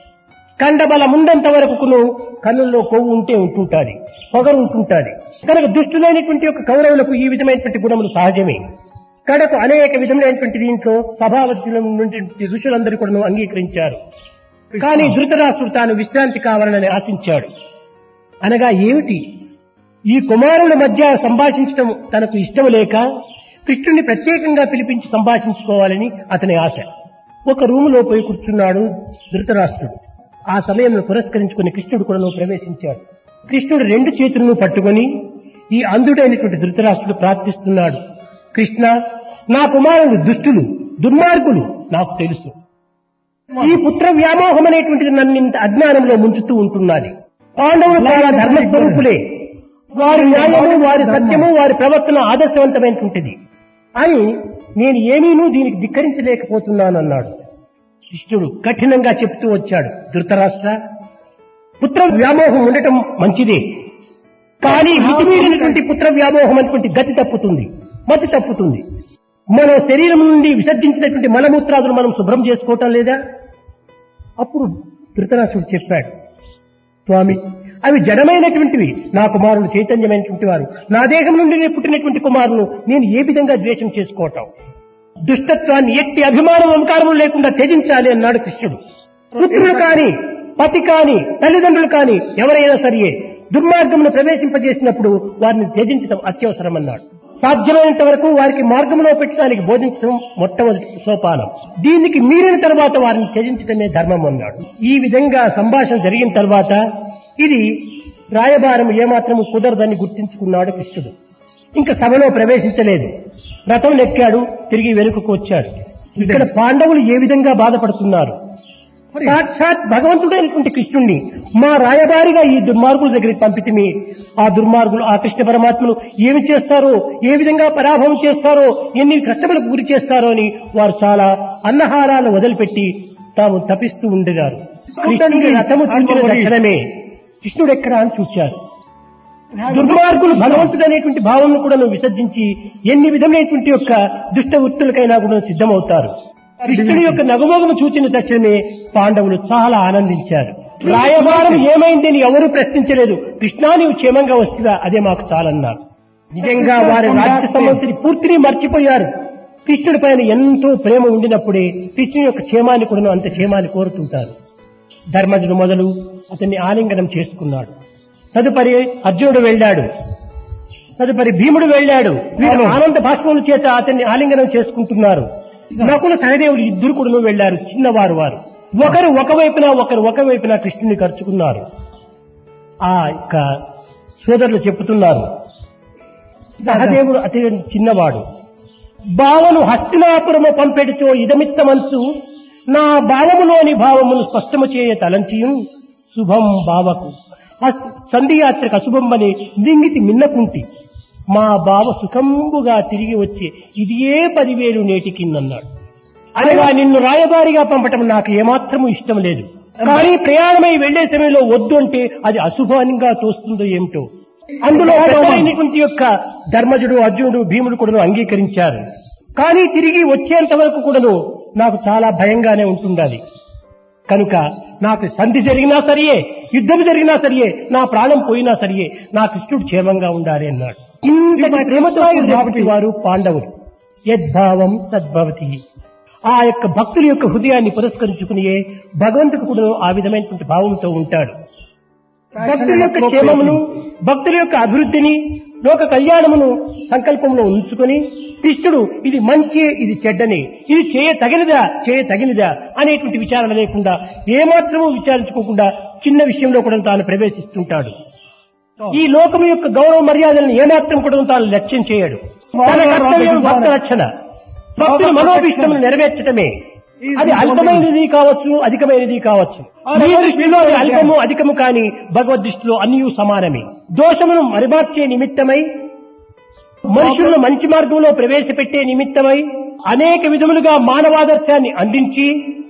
కండబలం ఉండంత వరకును కన్నుల్లో కొవ్వు ఉంటే ఉంటుంటాది పొగరు ఉంటుంటాది కనుక దుష్టులైనటువంటి యొక్క కౌరవులకు ఈ విధమైనటువంటి గుణములు సహజమే కడకు అనేక విధములైనటువంటి దీంట్లో సభావతుల నుండి ఋషులందరూ కూడా అంగీకరించారు కానీ ధృతరాష్ట్రుడు తాను విశ్రాంతి కావాలని ఆశించాడు అనగా ఏమిటి ఈ కుమారుల మధ్య సంభాషించడం తనకు ఇష్టం లేక కృష్ణుని ప్రత్యేకంగా పిలిపించి సంభాషించుకోవాలని అతని ఆశ ఒక రూములో పోయి కూర్చున్నాడు ధృతరాష్ట్రుడు ఆ సమయంలో పురస్కరించుకుని కృష్ణుడు కూడా ప్రవేశించాడు కృష్ణుడు రెండు చేతులను పట్టుకొని ఈ అంధుడైనటువంటి ధృతరాష్ట్రుడు ప్రార్థిస్తున్నాడు కృష్ణ నా కుమారుడు దుష్టులు దుర్మార్గులు నాకు తెలుసు ఈ పుత్ర వ్యామోహం అనేటువంటిది నన్ను ఇంత అజ్ఞానంలో ముంచుతూ ఉంటున్నది పాండవులు చాలా ధర్మస్వరూపులే వారి న్యాయము వారి సత్యము వారి ప్రవర్తన ఆదర్శవంతమైనటువంటిది అని నేను ఏమీనూ దీనికి ధిక్కరించలేకపోతున్నాను అన్నాడు కృష్ణుడు కఠినంగా చెప్తూ వచ్చాడు ధృతరాష్ట్ర పుత్ర వ్యామోహం ఉండటం మంచిదే కానీ మితిమీరినటువంటి పుత్ర వ్యామోహం అనేటువంటి గతి తప్పుతుంది మతి తప్పుతుంది మన శరీరం నుండి విసర్జించినటువంటి మలమూత్రాదులు మనం శుభ్రం చేసుకోవటం లేదా అప్పుడు ధృతరాష్ట్రుడు చెప్పాడు స్వామి అవి జడమైనటువంటివి నా కుమారులు చైతన్యమైనటువంటి వారు నా దేహం నుండి పుట్టినటువంటి కుమారులు నేను ఏ విధంగా ద్వేషం చేసుకోవటం దుష్టత్వాన్ని ఎట్టి అభిమానం అధికారములు లేకుండా త్యజించాలి అన్నాడు కృష్ణుడు పుత్రులు కాని పతి కాని తల్లిదండ్రులు కాని ఎవరైనా సరియే దుర్మార్గమును ప్రవేశింపజేసినప్పుడు వారిని త్యజించడం అత్యవసరం అన్నాడు సాధ్యమైనంత వరకు వారికి మార్గంలో పెట్టడానికి బోధించడం మొట్టమొదటి సోపానం దీనికి మీరిన తర్వాత వారిని త్యజించడమే ధర్మం అన్నాడు ఈ విధంగా సంభాషణ జరిగిన తర్వాత ఇది రాయబారం ఏమాత్రము కుదరదని గుర్తించుకున్నాడు కృష్ణుడు ఇంకా సభలో ప్రవేశించలేదు రథం నెక్కాడు తిరిగి వెనుకకు వచ్చాడు ఇక్కడ పాండవులు ఏ విధంగా బాధపడుతున్నారు సాక్షాత్ భగవంతుడైనటువంటి కృష్ణుణ్ణి మా రాయబారిగా ఈ దుర్మార్గుల దగ్గరికి పంపితిమి ఆ దుర్మార్గులు ఆ కృష్ణ పరమాత్మను ఏమి చేస్తారో ఏ విధంగా పరాభవం చేస్తారో ఎన్ని కష్టములకు గురి చేస్తారో అని వారు చాలా అన్నహారాలు వదిలిపెట్టి తాము తపిస్తూ ఉండేవారు కృష్ణుడి రథము చూచిన తక్షణమే కృష్ణుడు ఎక్కడ అని చూశారు దుర్మార్గులు భగవంతుడు అనేటువంటి భావనను కూడా విసర్జించి ఎన్ని విధమైనటువంటి యొక్క దుష్ట వృత్తులకైనా కూడా సిద్ధమవుతారు కృష్ణుడి యొక్క నగమోగము చూచిన తక్షణమే పాండవులు చాలా ఆనందించారు రాయబారం ఏమైందని ఎవరూ ప్రశ్నించలేదు కృష్ణా నీవు క్షేమంగా వస్తుందా అదే మాకు చాలన్నారు నిజంగా వారి రాజ్య సమస్యని పూర్తిని మర్చిపోయారు కృష్ణుడి పైన ఎంతో ప్రేమ ఉండినప్పుడే కృష్ణుని యొక్క క్షేమాన్ని కూడా అంత క్షేమాన్ని కోరుతుంటారు ధర్మజుడు మొదలు అతన్ని ఆలింగనం చేసుకున్నాడు తదుపరి అర్జునుడు వెళ్ళాడు తదుపరి భీముడు వెళ్ళాడు వీరు ఆనంద భాష్పముల చేత అతన్ని ఆలింగనం చేసుకుంటున్నారు నకుల సహదేవులు ఇద్దరు కూడా వెళ్ళారు చిన్నవారు వారు ఒకరు ఒకవైపున ఒకరు ఒకవైపున కృష్ణుని ఖర్చుకున్నారు ఆ యొక్క సోదరులు చెప్పుతున్నారు సహదేవుడు అతి చిన్నవాడు భావను హస్తినాపురము పంపెడుచో ఇదమిత్త మనసు నా భావములోని భావమును స్పష్టము చేయ తలంచియు శుభం భావకు అస్- సంధియాత్రకు అశుభమని నింగితి మిన్నకుంటి మా బావ సుఖంబుగా తిరిగి వచ్చి ఇది ఏ పదివేలు నేటికిన్నన్నాడు అనగా నిన్ను రాయబారిగా పంపటం నాకు ఏమాత్రము ఇష్టం లేదు కానీ ప్రయాణమై వెళ్లే సమయంలో వద్దు అంటే అది అశుభంగా తోస్తుందో ఏమిటో అందులో పెద్దలైనటువంటి యొక్క ధర్మజుడు అర్జునుడు భీముడు కూడా అంగీకరించారు కానీ తిరిగి వచ్చేంత వరకు కూడాను నాకు చాలా భయంగానే ఉంటుండాలి కనుక నాకు సంధి జరిగినా సరియే యుద్ధం జరిగినా సరియే నా ప్రాణం పోయినా సరియే నా కృష్ణుడు క్షేమంగా ఉండాలి అన్నాడు ఇంతటి ప్రేమతో కూడినటువంటి వారు పాండవులు యద్భావం సద్భవతి ఆ యొక్క భక్తుల యొక్క హృదయాన్ని పురస్కరించుకునియే భగవంతుడు కూడా ఆ విధమైనటువంటి భావంతో ఉంటాడు భక్తుల యొక్క క్షేమమును భక్తుల యొక్క అభివృద్ధిని లోక కళ్యాణమును సంకల్పంలో ఉంచుకొని కృష్ణుడు ఇది మంచి ఇది చెడ్డని ఇది చేయ తగినదా చేయ తగినదా అనేటువంటి విచారణ లేకుండా ఏమాత్రమూ విచారించుకోకుండా చిన్న విషయంలో కూడా తాను ప్రవేశిస్తుంటాడు ఈ లోకము యొక్క గౌరవ మర్యాదలను ఏమాత్రం కూడా తాను లక్ష్యం చేయడు తన కర్తవ్యం భక్త రక్షణ భక్తుల మనోభిష్టమును నెరవేర్చడమే అది అల్పమైనది కావచ్చు అధికమైనది కావచ్చు మీ దృష్టిలో అది అల్పము అధికము కాని భగవద్ దృష్టిలో అన్నీ సమానమే దోషమును మరిమార్చే నిమిత్తమై మనుషులను మంచి మార్గంలో ప్రవేశపెట్టే నిమిత్తమై అనేక విధములుగా మానవాదర్శాన్ని అందించి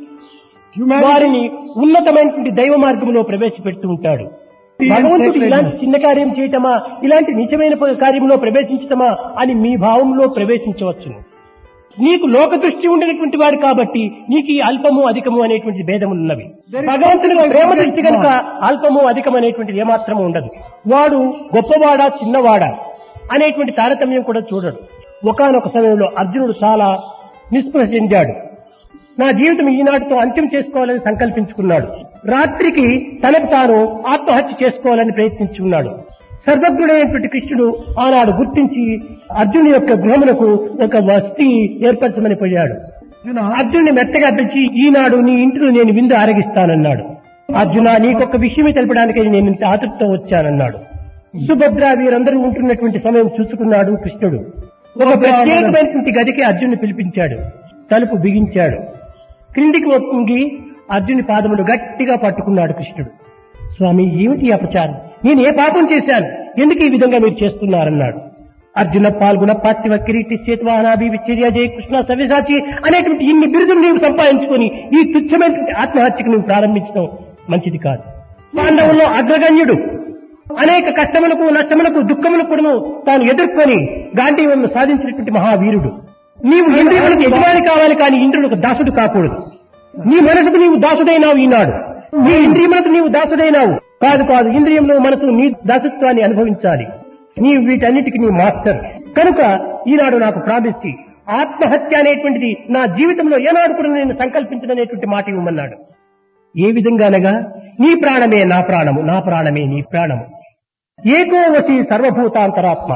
వారిని ఉన్నతమైనటువంటి దైవ మార్గంలో ప్రవేశపెడుతూ ఉంటాడు భగవంతుడు ఇలాంటి చిన్న కార్యం చేయటమా ఇలాంటి నిజమైన కార్యంలో ప్రవేశించటమా అని మీ భావంలో ప్రవేశించవచ్చును నీకు లోక దృష్టి ఉండేటువంటి వాడు కాబట్టి నీకు ఈ అల్పము అధికము అనేటువంటి భేదములు ఉన్నవి భగవంతుని ప్రేమ దృష్టి కనుక అల్పము అధికం అనేటువంటిది ఏమాత్రము ఉండదు వాడు గొప్పవాడా చిన్నవాడా అనేటువంటి తారతమ్యం కూడా చూడడు ఒకానొక సమయంలో అర్జునుడు చాలా నిస్పృహ చెందాడు నా జీవితం ఈనాటితో అంత్యం చేసుకోవాలని సంకల్పించుకున్నాడు రాత్రికి తనకు తాను ఆత్మహత్య చేసుకోవాలని ప్రయత్నించుకున్నాడు సర్వజ్ఞుడైనటువంటి కృష్ణుడు ఆనాడు గుర్తించి అర్జునుడి యొక్క గృహమునకు ఒక వసతి ఏర్పరచమని పోయాడు అర్జునుని మెత్తగా పిలిచి ఈనాడు నీ ఇంటిలో నేను విందు ఆరగిస్తానన్నాడు అర్జున నీకొక విషయమే తెలపడానికి నేను ఇంత ఆతృతతో వచ్చానన్నాడు సుభద్ర వీరందరూ ఉంటున్నటువంటి సమయం చూసుకున్నాడు కృష్ణుడు ఒక ప్రత్యేకమైనటువంటి గదికి అర్జునుని పిలిపించాడు తలుపు బిగించాడు క్రిందికి వంగి అర్జుని పాదములు గట్టిగా పట్టుకున్నాడు కృష్ణుడు స్వామి ఏమిటి ఈ అపచారం నేను ఏ పాపం చేశాను ఎందుకు ఈ విధంగా మీరు చేస్తున్నారన్నాడు అర్జున పాల్గొన పార్థివ కిరీటి చేతువానాభి విచ్చర్య జయ కృష్ణ సవ్యసాచి అనేటువంటి ఇన్ని బిరుదులు నీవు సంపాదించుకొని ఈ తుచ్చమైనటువంటి ఆత్మహత్యకు నువ్వు ప్రారంభించడం మంచిది కాదు పాండవుల్లో అగ్రగణ్యుడు అనేక కష్టములకు నష్టములకు దుఃఖములకు కూడాను తాను ఎదుర్కొని గాంధీవులను సాధించినటువంటి మహావీరుడు నీవు ఇంద్రియులకు యజమాని కావాలి కానీ ఇంద్రులకు దాసుడు కాకూడదు నీ మనసుకు నీవు దాసుడైనావు ఈనాడు నీ ఇంద్రియములకు నీవు దాసుడైనావు కాదు కాదు ఇంద్రియంలో మనసు నీ దాసత్వాన్ని అనుభవించాలి నీవు వీటన్నిటికీ నీ మాస్టర్ కనుక ఈనాడు నాకు ప్రార్థించి ఆత్మహత్య అనేటువంటిది నా జీవితంలో ఏనాడు కూడా నేను సంకల్పించదనేటువంటి మాట ఇవ్వమన్నాడు ఏ విధంగా అనగా నీ ప్రాణమే నా ప్రాణము నా ప్రాణమే నీ ప్రాణము ఏకో వసి సర్వభూతాంతరాత్మ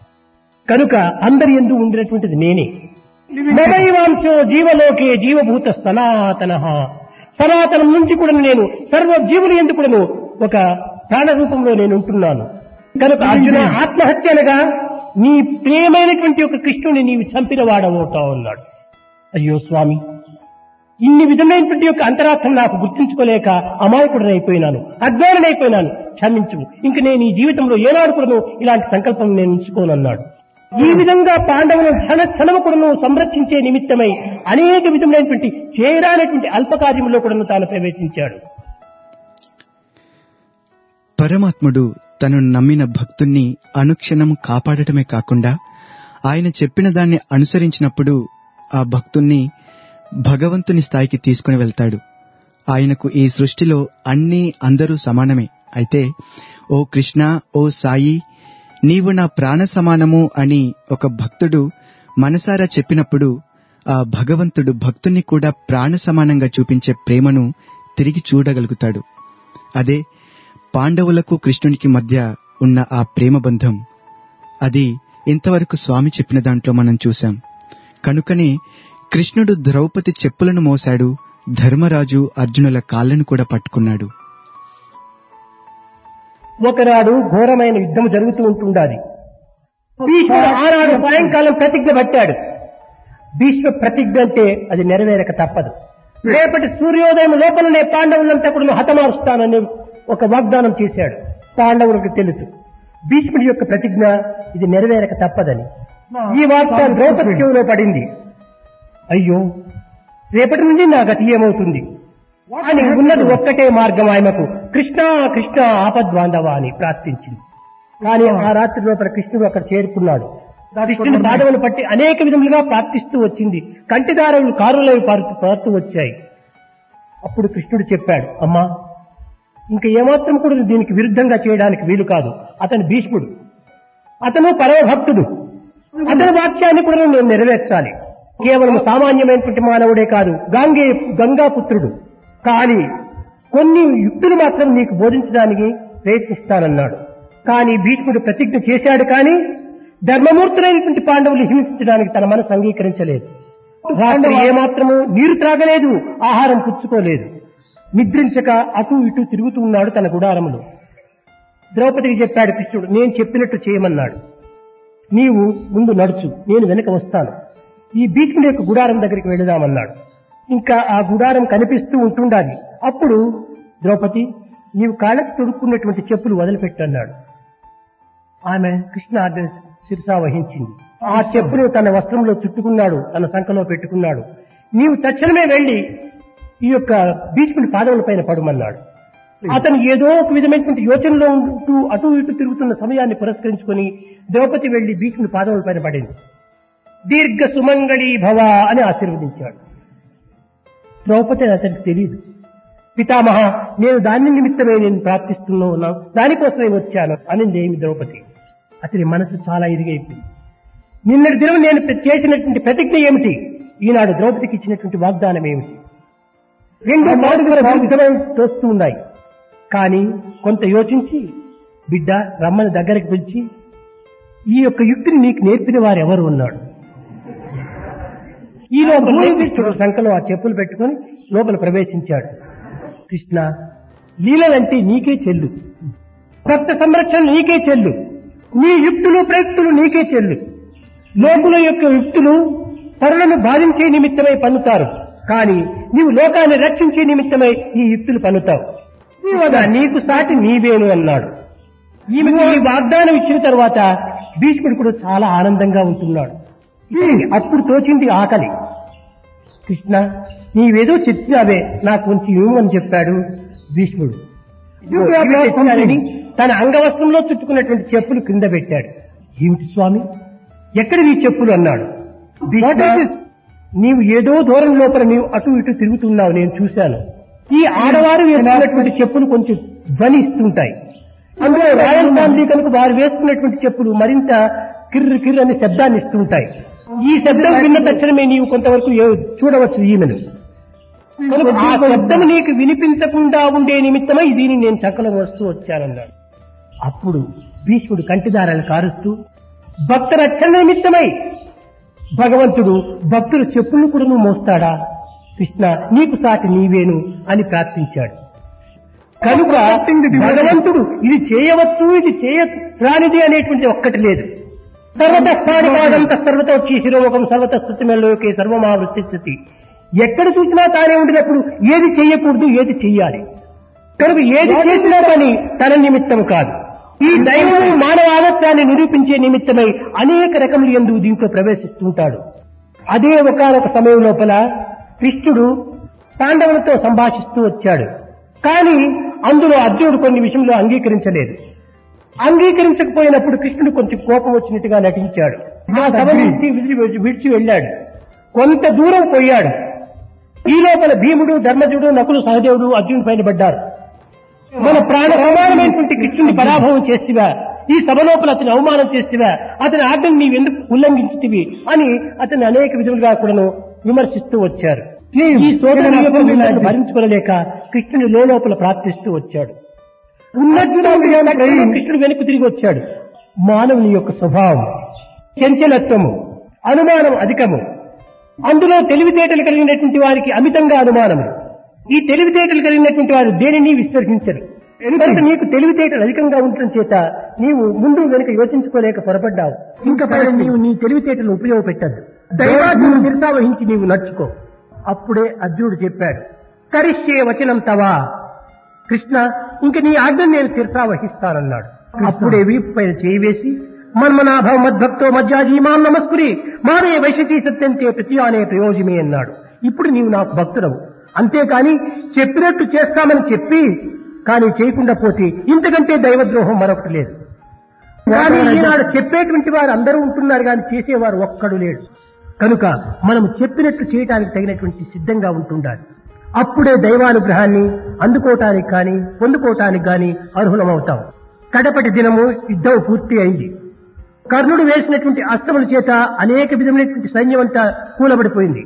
కనుక అందరి ఎందు ఉండినటువంటిది నేనే మమైవాంశో జీవలోకే జీవభూత సనాతన సనాతనం నుంచి కూడా నేను సర్వ జీవులు ఎందు కూడాను ఒక ప్రాణ రూపంలో నేను ఉంటున్నాను కనుక అర్జున ఆత్మహత్య అనగా నీ ప్రియమైనటువంటి ఒక కృష్ణుని నీవు చంపిన వాడవుతా ఉన్నాడు అయ్యో స్వామి ఇన్ని విధమైనటువంటి యొక్క అంతరార్థం నాకు గుర్తించుకోలేక అమాయకుడనైపోయినాను అజ్ఞానమైపోయినాను క్షమించు ఇంక నేను ఈ జీవితంలో ఏనాడు కూడాను ఇలాంటి సంకల్పం నేను ఉంచుకోనన్నాడు ఈ విధంగా పాండవులను క్షణ క్షణము కూడాను సంరక్షించే నిమిత్తమై అనేక విధములైనటువంటి చేరానటువంటి అల్పకార్యంలో కూడా తాను ప్రవేశించాడు పరమాత్ముడు తను నమ్మిన భక్తుణ్ణి అనుక్షణం కాపాడటమే కాకుండా ఆయన చెప్పిన దాన్ని అనుసరించినప్పుడు ఆ భక్తుణ్ణి భగవంతుని స్థాయికి తీసుకుని వెళ్తాడు ఆయనకు ఈ సృష్టిలో అన్నీ అందరూ సమానమే అయితే ఓ కృష్ణ ఓ సాయి నీవు నా ప్రాణ సమానము అని ఒక భక్తుడు మనసారా చెప్పినప్పుడు ఆ భగవంతుడు భక్తుని కూడా ప్రాణ సమానంగా చూపించే ప్రేమను తిరిగి చూడగలుగుతాడు అదే పాండవులకు కృష్ణునికి మధ్య ఉన్న ఆ ప్రేమ బంధం అది ఇంతవరకు స్వామి చెప్పిన దాంట్లో మనం చూశాం కనుకనే కృష్ణుడు ద్రౌపది చెప్పులను మోశాడు ధర్మరాజు అర్జునుల కాళ్ళను కూడా పట్టుకున్నాడు ఒకనాడు ఘోరమైన యుద్ధం జరుగుతూ ఉంటుండాలి భీష్ముడు ఆనాడు సాయంకాలం ప్రతిజ్ఞ పట్టాడు భీష్మ ప్రతిజ్ఞ అంటే అది నెరవేరక తప్పదు రేపటి సూర్యోదయం లోపలనే పాండవులంతా కూడా హతమారుస్తానని ఒక వాగ్దానం చేశాడు పాండవులకు తెలుసు భీష్ముడి యొక్క ప్రతిజ్ఞ ఇది నెరవేరక తప్పదని ఈ వార్త ద్రౌపది చెవిలో పడింది అయ్యో రేపటి నుండి నా గతి ఏమవుతుంది అని ఉన్నది ఒక్కటే మార్గం ఆయనకు కృష్ణ కృష్ణ ఆపద్వాంధవ అని ప్రార్థించింది కానీ ఆ రాత్రి లోపల కృష్ణుడు అక్కడ చేరుకున్నాడు కృష్ణుని పాదవులు పట్టి అనేక విధములుగా ప్రార్థిస్తూ వచ్చింది కంటిదారులు కారులవి పారుతూ పారుతూ వచ్చాయి అప్పుడు కృష్ణుడు చెప్పాడు అమ్మా ఇంకా ఏమాత్రం కూడా దీనికి విరుద్ధంగా చేయడానికి వీలు కాదు అతను భీష్ముడు అతను పరమభక్తుడు అతని వాక్యాన్ని కూడా నేను నెరవేర్చాలి కేవలం సామాన్యమైనటువంటి మానవుడే కాదు గాంగే గంగాపుత్రుడు కానీ కొన్ని యుక్తులు మాత్రం నీకు బోధించడానికి ప్రయత్నిస్తానన్నాడు కానీ భీష్ముడు ప్రతిజ్ఞ చేశాడు కానీ ధర్మమూర్తులైనటువంటి పాండవులు హింసించడానికి తన మనసు అంగీకరించలేదు రాత్రి ఏమాత్రము నీరు త్రాగలేదు ఆహారం పుచ్చుకోలేదు నిద్రించక అటు ఇటు తిరుగుతూ ఉన్నాడు తన గుడారములో ద్రౌపదికి చెప్పాడు కృష్ణుడు నేను చెప్పినట్టు చేయమన్నాడు నీవు ముందు నడుచు నేను వెనక వస్తాను ఈ భీష్ముడి యొక్క గుడారం దగ్గరికి వెళదామన్నాడు ఇంకా ఆ గుడారం కనిపిస్తూ ఉంటుండాలి అప్పుడు ద్రౌపది నీవు కాళ్ళకి తొడుక్కున్నటువంటి చెప్పులు వదిలిపెట్టన్నాడు ఆమె కృష్ణ ఆజ్ఞ శిరసా వహించింది ఆ చెప్పును తన వస్త్రంలో చుట్టుకున్నాడు తన సంఖలో పెట్టుకున్నాడు నీవు తక్షణమే వెళ్లి ఈ యొక్క భీష్ముడి పాదముల పైన పడమన్నాడు అతను ఏదో ఒక విధమైనటువంటి యోచనలో ఉంటూ అటు ఇటు తిరుగుతున్న సమయాన్ని పురస్కరించుకొని ద్రౌపది వెళ్లి భీష్ముడి పాదముల పైన పడింది దీర్ఘ సుమంగళీ భవ అని ఆశీర్వదించాడు ద్రౌపది అని అతనికి తెలియదు పితామహ నేను దాని నిమిత్తమే నేను ప్రార్థిస్తూనే ఉన్నాను దానికోసమే వచ్చాను అనింది ఏమి ద్రౌపది అతని మనసు చాలా ఇరిగైపోయింది నిన్నటి దినం నేను ప్ర- చేసినటువంటి ప్రతిజ్ఞ ఏమిటి ఈనాడు ద్రౌపదికి ఇచ్చినటువంటి వాగ్దానం ఏమిటి రెండు మార్గుల విరుద్ధమై తోస్తూ ఉన్నాయి కానీ కొంత యోచించి బిడ్డ రమ్మని దగ్గరికి పిలిచి ఈ యొక్క యుక్తిని నీకు నేర్పిన వారు ఎవరు ఉన్నాడు ఈ లోపల కృష్ణుడు సంఖలో ఆ చెప్పులు పెట్టుకొని లోపల ప్రవేశించాడు కృష్ణ లీలలంటే నీకే చెల్లు భక్త సంరక్షణ నీకే చెల్లు నీ యుక్తులు ప్రయుక్తులు నీకే చెల్లు లోకుల యొక్క యుక్తులు పరులను బాధించే నిమిత్తమై పన్నుతారు కానీ నీవు లోకాన్ని రక్షించే నిమిత్తమై ఈ యుక్తులు పన్నుతావు నీవదా నీకు సాటి నీవేను అన్నాడు ఈమెకు ఈ వాగ్దానం ఇచ్చిన తర్వాత భీష్ముడు కూడా చాలా ఆనందంగా ఉంటున్నాడు అప్పుడు తోచింది ఆకలి కృష్ణ నీవేదో చెప్పినావే నాకు కొంచెం ఇవ్వమని చెప్పాడు భీష్ముడు ఇవి తెచ్చానని తన అంగవస్త్రంలో చుట్టుకున్నటువంటి చెప్పులు క్రింద పెట్టాడు ఏమిటి స్వామి ఎక్కడ నీ చెప్పులు అన్నాడు భీష్మ, నీవు ఏదో దూరం లోపల నీవు అటు ఇటు తిరుగుతున్నావు నేను చూశాను ఈ ఆడవారు వేసుకున్నటువంటి చెప్పులు కొంచెం ధ్వని ఇస్తుంటాయి అందులో రాయల్ ఫ్యామిలీ కనుక వారు వేసుకున్నటువంటి చెప్పులు మరింత కిర్రు కిర్రు అనే శబ్దాన్ని ఇస్తుంటాయి ఈ శబ్దం విన్న తక్షణమే నీవు కొంతవరకు ఏ- చూడవచ్చు ఈమెను కనుక ఆ శబ్దం నీకు వినిపించకుండా ఉండే నిమిత్తమై దీన్ని నేను చక్కలు వస్తూ వచ్చానన్నాడు అప్పుడు భీష్ముడు కంటిదారాలు కారుస్తూ భక్త రక్షణ నిమిత్తమై భగవంతుడు భక్తుల చెప్పులను కూడా నువ్వు మోస్తాడా కృష్ణ నీకు సాటి నీవేను అని ప్రార్థించాడు కనుక భగవంతుడు ఇది చేయవచ్చు ఇది చేయ రానిది అనేటువంటి ఒక్కటి లేదు సర్వత స్థానికాదంత సర్వత వచ్చి శిరోముఖం సర్వత స్థుతిమెల్లోకే సర్వమావృత్తి స్థితి ఎక్కడ చూసినా తానే ఉండినప్పుడు ఏది చేయకూడదు ఏది చెయ్యాలి కనుక ఏది చేసినా కానీ తన నిమిత్తం కాదు ఈ దైవం మానవ ఆదత్యాన్ని నిరూపించే నిమిత్తమై అనేక రకములు ఎందు దీంట్లో ప్రవేశిస్తుంటాడు అదే ఒకనొక సమయం లోపల కృష్ణుడు పాండవులతో సంభాషిస్తూ వచ్చాడు కానీ అందులో అర్జునుడు కొన్ని విషయంలో అంగీకరించలేదు అంగీకరించకపోయినప్పుడు కృష్ణుడు కొంచెం కోపం వచ్చినట్టుగా నటించాడు ఆ సభ నుంచి విడిచి విడిచి వెళ్ళాడు కొంత దూరం పోయాడు ఈ లోపల భీముడు ధర్మజుడు నకులు సహదేవుడు అర్జునుడి పైన పడ్డారు మన ప్రాణ సమానమైనటువంటి కృష్ణుని పరాభవం చేస్తివా ఈ సభ లోపల అతని అవమానం చేస్తివా అతని ఆజ్ఞను నీవెందుకు ఉల్లంఘించితివి అని అతన్ని అనేక విధములుగా కూడాను విమర్శిస్తూ వచ్చారు ఈ సోదరుని యొక్క నిందను భరించుకోలేక కృష్ణుని లోపల ప్రార్థిస్తూ వచ్చాడు ఉన్నట్టుగా కృష్ణుడు వెనుక తిరిగి వచ్చాడు మానవుని యొక్క స్వభావం చంచలత్వము అనుమానం అధికము అందులో తెలివితేటలు కలిగినటువంటి వారికి అమితంగా అనుమానము ఈ తెలివితేటలు కలిగినటువంటి వారు దేనిని విశ్వసించరు ఎందుకంటే నీకు తెలివితేటలు అధికంగా ఉండటం చేత నీవు ముందు వెనుక యోచించుకోలేక పొరపడ్డావు ఇంకా పైన నీవు నీ తెలివితేటలను ఉపయోగపెట్టద్దు దైవాజ్ఞను నిర్దావహించి నీవు నడుచుకో అప్పుడే అర్జునుడు చెప్పాడు కరిష్యే వచనం తవా కృష్ణ ఇంక నీ ఆజ్ఞను నేను శిరసావహిస్తానన్నాడు అప్పుడే వీపు పైన చేయి వేసి మన్మనాభవ మద్భక్తో మధ్యాజీ మాం నమస్కురి మానే వైశతి సత్యంతే ప్రతియానే ప్రయోజమే అన్నాడు ఇప్పుడు నీవు నాకు భక్తుడవు అంతేకాని చెప్పినట్టు చేస్తామని చెప్పి కానీ చేయకుండా పోతే ఇంతకంటే దైవద్రోహం మరొకటి లేదు కానీ ఈనాడు చెప్పేటువంటి వారు అందరూ ఉంటున్నారు కానీ చేసేవారు ఒక్కడు లేడు కనుక మనం చెప్పినట్టు చేయటానికి తగినటువంటి సిద్ధంగా ఉంటుండాలి అప్పుడే దైవానుగ్రహాన్ని అందుకోవటానికి కానీ పొందుకోవటానికి కానీ అర్హులమవుతాం కడపటి దినము యుద్ధం పూర్తి అయింది కర్ణుడు వేసినటువంటి అస్త్రముల చేత అనేక విధమైనటువంటి సైన్యం అంతా కూలబడిపోయింది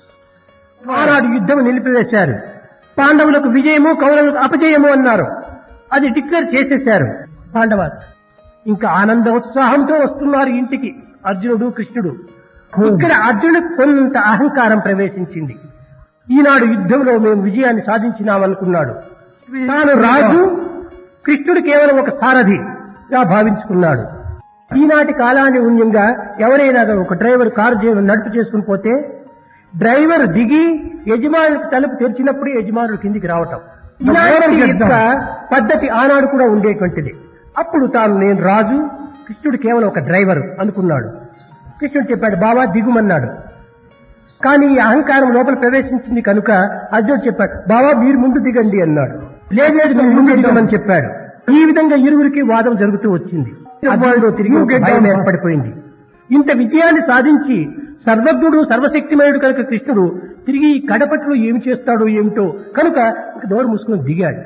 ఆనాడు యుద్ధం నిలిపివేశారు పాండవులకు విజయము కౌరవులకు అపజయము అన్నారు అది డిక్లేర్ చేసేశారు పాండవాలు ఇంకా ఆనంద ఉత్సాహంతో వస్తున్నారు ఇంటికి అర్జునుడు కృష్ణుడు ఇక్కడ అర్జునుడికి కొంత అహంకారం ప్రవేశించింది ఈనాడు యుద్ధంలో మేము విజయాన్ని సాధించినామనుకున్నాడు తాను రాజు కృష్ణుడు కేవలం ఒక సారథిగా భావించుకున్నాడు ఈనాటి కాలాన్ని ఉంయంగా ఎవరైనా ఒక డ్రైవర్ కారు చే- నడుపు చేసుకుని పోతే డ్రైవర్ దిగి యజమానులకు తలుపు తెరిచినప్పుడు యజమానులు కిందికి రావటం ఇలాంటి యొక్క పద్ధతి ఆనాడు కూడా ఉండేటువంటిది అప్పుడు తాను నేను రాజు కృష్ణుడు కేవలం ఒక డ్రైవర్ అనుకున్నాడు కృష్ణుడు చెప్పాడు బావా దిగుమన్నాడు కానీ ఈ అహంకారం లోపల ప్రవేశించింది కనుక అర్జునుడు చెప్పాడు బావా మీరు ముందు దిగండి అన్నాడు లేదు లేదు మీరు ముందు దిగమని చెప్పాడు ఈ విధంగా ఇరువురికి వాదం జరుగుతూ వచ్చింది అర్జునుడు తిరిగి ఒక భయం ఏర్పడిపోయింది ఇంత విజయాన్ని సాధించి సర్వజ్ఞుడు సర్వశక్తిమయుడు కనుక కృష్ణుడు తిరిగి ఈ కడపట్లో ఏమి చేస్తాడో ఏమిటో కనుక ఇక నోరు మూసుకుని దిగాడు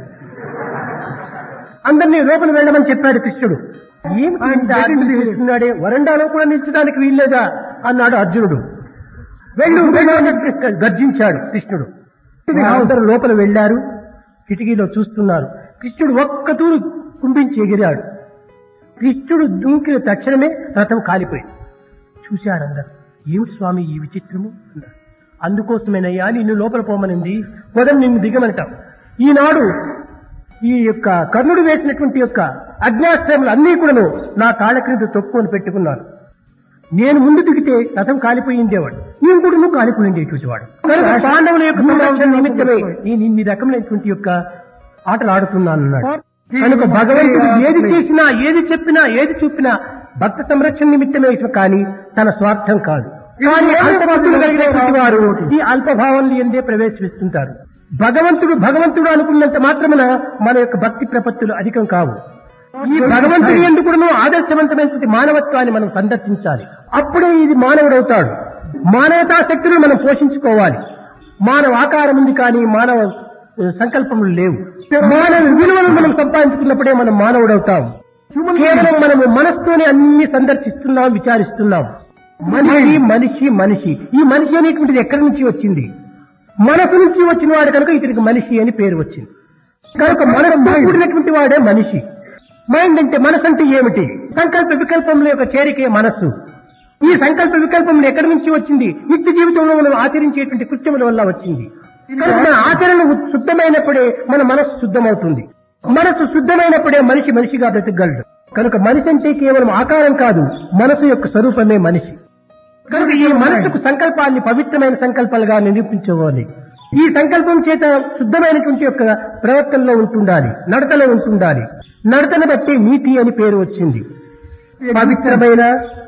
అందరినీ లోపల వెళ్ళమని చెప్పాడు కృష్ణుడు ఏమిటి ఇంత ఆర్గ్యుమెంట్ చేస్తున్నాడే వరండాలో కూడా నిల్చడానికి వీల్లేదా అన్నాడు అర్జునుడు వెళ్ళు వెళ్ళు అని కృష్ణ- గర్జించాడు కృష్ణుడు అందరూ లోపల వెళ్ళారు కిటికీలో చూస్తున్నారు కృష్ణుడు ఒక్క తూరు కుంభించి ఎగిరాడు కృష్ణుడు దుంకిన తక్షణమే రథం కాలిపోయింది చూశారు అందరు ఏమిటి స్వామి ఈ విచిత్రము అన్నారు అందుకోసమేనయ్యా నిన్ను లోపల పోమనింది పొదం నిన్ను దిగమంటాం ఈనాడు ఈ యొక్క కర్ణుడు వేసినటువంటి యొక్క అజ్ఞాశ్రములు అన్నీ కూడాను నా కాళ్ళ క్రింద తొక్కుని పెట్టుకున్నాను నేను ముందు దిగితే రథం కాలిపోయిందేవాడు నేను కూడా నువ్వు కాలిపోయిండేటువంటి వాడు కనుక పాండవుల యొక్క సంరక్షణ నిమిత్తమే నేను ఇన్ని రకమైనటువంటి యొక్క ఆటలు ఆడుతున్నాను అన్నాడు కనుక భగవంతుడు ఏది చేసినా ఏది చెప్పినా ఏది చూపినా భక్త సంరక్షణ నిమిత్తమే కానీ తన స్వార్థం కాదు కానీ అల్పభక్తులు కలిగినటువంటి వారు ఈ అల్పభావాన్ని ఎందే ప్రవేశిస్తుంటారు భగవంతుడు భగవంతుడు అనుకున్నంత మాత్రమున మన యొక్క భక్తి ప్రపత్తులు అధికం కావు ఈ భగవంతుడి ఎందుకును ఆదర్శవంతమైనటువంటి మానవత్వాన్ని మనం సందర్శించాలి అప్పుడే ఇది మానవుడవుతాడు మానవతా శక్తులను మనం పోషించుకోవాలి మానవ ఆకారం ఉంది కానీ మానవ ఆ, సంకల్పములు లేవు మానవ విలువలను మనం సంపాదించుకున్నప్పుడే మనం మానవుడవుతాం కేవలం మనము మనస్సుతోనే అన్ని సందర్శిస్తున్నాం విచారిస్తున్నాం మనిషి మనిషి మనిషి ఈ మనిషి అనేటువంటిది ఎక్కడి నుంచి వచ్చింది మనసు నుంచి వచ్చిన వాడు కనుక ఇతనికి మనిషి అని పేరు వచ్చింది కనుక మనసు కూడినటువంటి వాడే మనిషి మైండ్ అంటే మనసు అంటే ఏమిటి సంకల్ప వికల్పముల యొక్క చేరికే మనస్సు ఈ సంకల్ప వికల్పములు ఎక్కడి నుంచి వచ్చింది నిత్య జీవితంలో మనం ఆచరించేటువంటి కృత్యముల వల్ల వచ్చింది కనుక మన ఆచరణ ఉ- శుద్ధమైనప్పుడే మన మనస్సు శుద్ధమవుతుంది మనస్సు శుద్ధమైనప్పుడే మనిషి మనిషిగా బ్రతకగలడు కనుక మనిషి అంటే కేవలం ఆకారం కాదు మనసు యొక్క స్వరూపమే మనిషి కనుక ఈ మనసుకు సంకల్పాన్ని పవిత్రమైన సంకల్పాలుగా నిరూపించుకోవాలి ఈ సంకల్పం చేత శుద్ధమైనటువంటి యొక్క ప్రవర్తనలో ఉంటుండాలి నడతలో ఉంటుండాలి నడతను బట్టి నీతి అని పేరు వచ్చింది పవిత్రమైన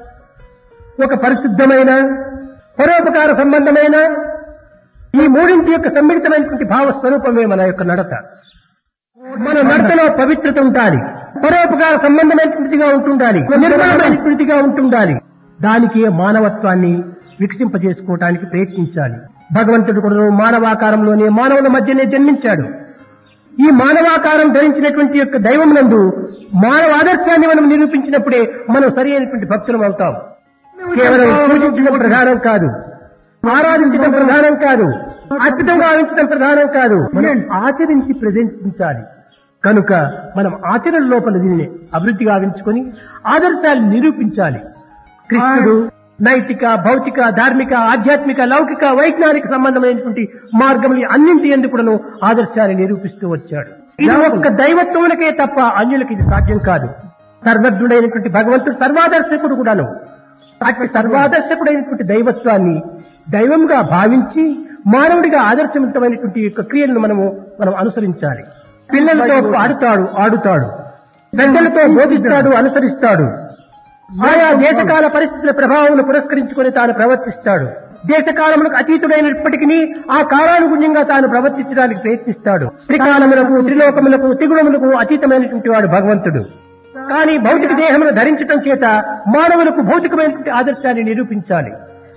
ఒక పరిశుద్ధమైన పరోపకార సంబంధమైన ఈ మూడింటి యొక్క సమ్మిళితమైనటువంటి భావ స్వరూపమే మన యొక్క నడత మన నడతలో పవిత్రత ఉండాలి పరోపకార సంబంధమైనటువంటిగా ఉంటుండాలి నిర్మలమైనటువంటిగా ఉంటుండాలి దానికి మానవత్వాన్ని వికసింపజేసుకోవటానికి ప్రయత్నించాలి భగవంతుడు కూడా మానవాకారంలోనే మానవుల మధ్యనే జన్మించాడు ఈ మానవాకారం ధరించినటువంటి యొక్క దైవమునందు మానవ ఆదర్శాన్ని మనం నిరూపించినప్పుడే మనం సరి అయినటువంటి భక్తులం అవుతాం కేవలం పూజించడం ప్రధానం కాదు ఆరాధించడం ప్రధానం కాదు అద్భుతంగా ఆవించడం ప్రధానం కాదు మనం ఆచరించి ప్రదర్శించాలి కనుక మనం ఆచరణ లోపల దీనిని అభివృద్ధి గావించుకొని ఆదర్శాలు నిరూపించాలి కృష్ణుడు నైతిక భౌతిక ధార్మిక ఆధ్యాత్మిక లౌకిక వైజ్ఞానిక సంబంధమైనటువంటి మార్గములు అన్నింటి ఎందుకును ఆదర్శాన్ని నిరూపిస్తూ వచ్చాడు ఇది ఒక్క దైవత్వములకే తప్ప అన్యులకి ఇది సాధ్యం కాదు సర్వజ్ఞుడైనటువంటి భగవంతుడు సర్వాదర్శకుడు కూడాను అట్టి సర్వాదర్శకుడైనటువంటి దైవత్వాన్ని దైవంగా భావించి మానవుడిగా ఆదర్శవంతమైనటువంటి యొక్క క్రియలను మనము మనం అనుసరించాలి పిల్లలతో ఆడుతాడు ఆడుతాడు పెద్దలతో బోధిస్తాడు అనుసరిస్తాడు ఆయా దేశకాల పరిస్థితుల ప్రభావం పురస్కరించుకొని తాను ప్రవర్తిస్తాడు దేశకాలములకు అతీతుడైనప్పటికీ ఆ కాలానుగుణ్యంగా తాను ప్రవర్తించడానికి ప్రయత్నిస్తాడు త్రికాలములకు త్రిలోకములకు త్రిగుణములకు అతీతమైనటువంటి వాడు భగవంతుడు కానీ భౌతిక దేహమును ధరించటం చేత మానవులకు భౌతికమైనటువంటి ఆదర్శాన్ని నిరూపించాలి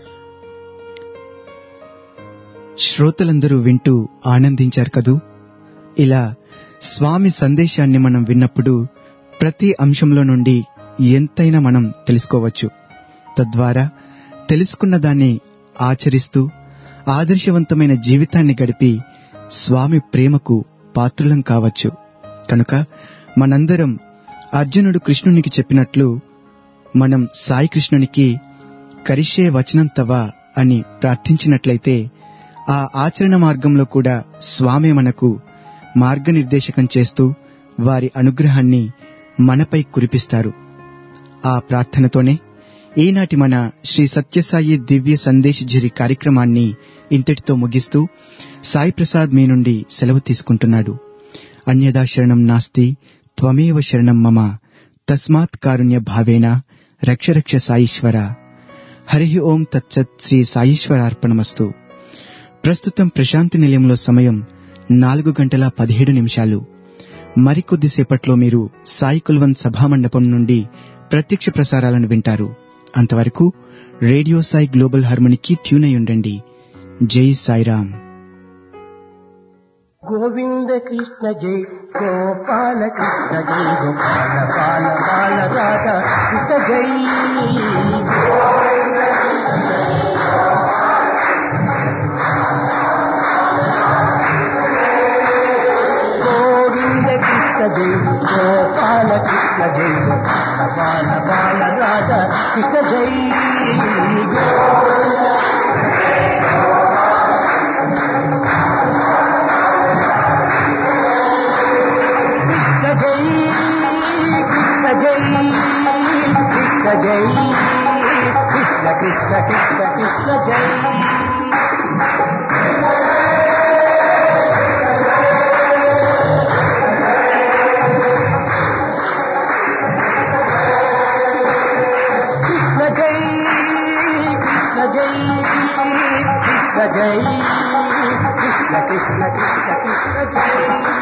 శ్రోతలందరూ వింటూ ఆనందించారు కదూ ఇలా స్వామి సందేశాన్ని మనం విన్నప్పుడు ప్రతి అంశంలో నుండి ఎంతైనా మనం తెలుసుకోవచ్చు తద్వారా తెలుసుకున్న దాన్ని ఆచరిస్తూ ఆదర్శవంతమైన జీవితాన్ని గడిపి స్వామి ప్రేమకు పాత్రులం కావచ్చు కనుక మనందరం అర్జునుడు కృష్ణునికి చెప్పినట్లు మనం సాయి కృష్ణునికి కరిషే వచనం తవ అని ప్రార్థించినట్లయితే ఆ ఆచరణ మార్గంలో కూడా స్వామి మనకు మార్గనిర్దేశకం చేస్తూ వారి అనుగ్రహాన్ని మనపై కురిపిస్తారు ఆ ప్రార్థనతోనే ఈనాటి మన శ్రీ సత్యసాయి దివ్య సందేశ్ జిరి కార్యక్రమాన్ని ఇంతటితో ముగిస్తూ సాయి ప్రసాద్ మీ నుండి సెలవు తీసుకుంటున్నాడు అన్యదా శరణం నాస్తి త్వమేవ శరణం మమ తస్మాత్ కారుణ్య భావేన రక్ష రక్ష సాయిశ్వర హరి ఓం తచ్చత్ శ్రీ సాయీశ్వరార్పణమస్తు ప్రస్తుతం ప్రశాంతి నిలయంలో సమయం నాలుగు గంటల పదిహేడు నిమిషాలు మరికొద్దిసేపట్లో మీరు సాయి కుల్వన్ సభామండపం నుండి ప్రత్యక్ష ప్రసారాలను వింటారు అంతవరకు రేడియో సాయి గ్లోబల్ హార్మనీకి ట్యూన్ అయి ఉండండి జై సాయిరామ్ గోవింద కృష్ణ జై గోపాల కృష్ణ జై గోపాల బాల బాల రాధా కృష్ణ జై గోవింద కృష్ణ జై గోపాల కృష్ణ జై గోపాల బాల బాల రాధా కృష్ణ జై కృష్ణ జై కృష్ణ జై కృష్ణ జై కృష్ణ కృష్ణ కృష్ణ కృష్ణ జై కృష్ణ జై కృష్ణ జై కృష్ణ జై కృష్ణ కృష్ణ కృష్ణ కృష్ణ జై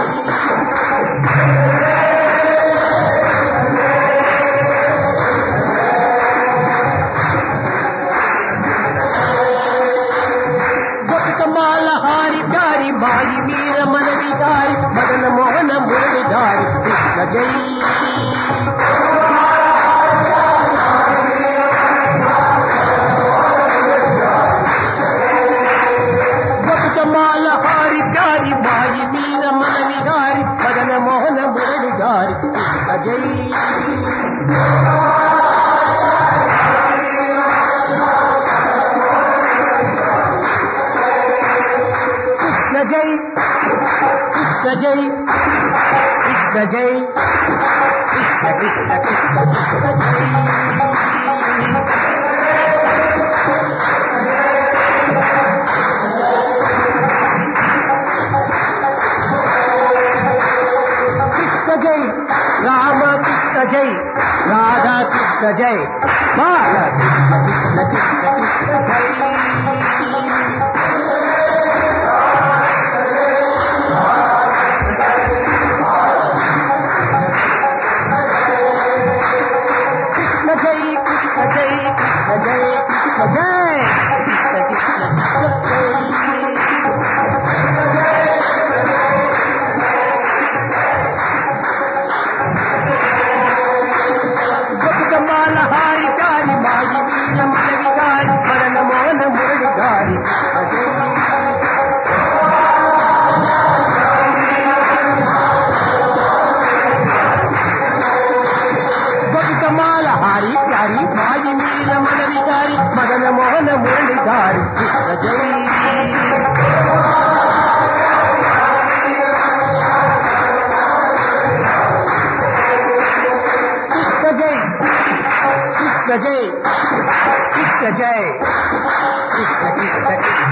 బతుకమాల హారి దారి బాయి వీర మనవి దారి మదన మోహన మురళి దారి కృష్ణ జై బతుకమాల హారి దారి బాయి వీర మనవి దారి మదన మోహన మురళి దారి కృష్ణ జై కృష్ణ జై కృష్ణ జై కృష్ణ జై కృష్ణ కృష్ణ కృష్ణ కృష్ణ జై కృష్ణ జై రామ కృష్ణ జై రాధా కృష్ణ జై బాల కృష్ణ కృష్ణ కృష్ణ కృష్ణ జై కృష్ణ జై కృష్ణ జై కృష్ణ జై కృష్ణ జై కృష్ణ కృష్ణ కృష్ణ జై బతుకమాల హారి గారి మాయి వీర మనవి గారి మరణ మోహన మురళి గారి అజయ్ బతుకమాల హారి గారి మాయి వీర మనవి గారి మదన మోహన మురళి గారి కృష్ణ జై కృష్ణ జై కృష్ణ జై కృష్ణ జై కృష్ణ కృష్ణ కృష్ణ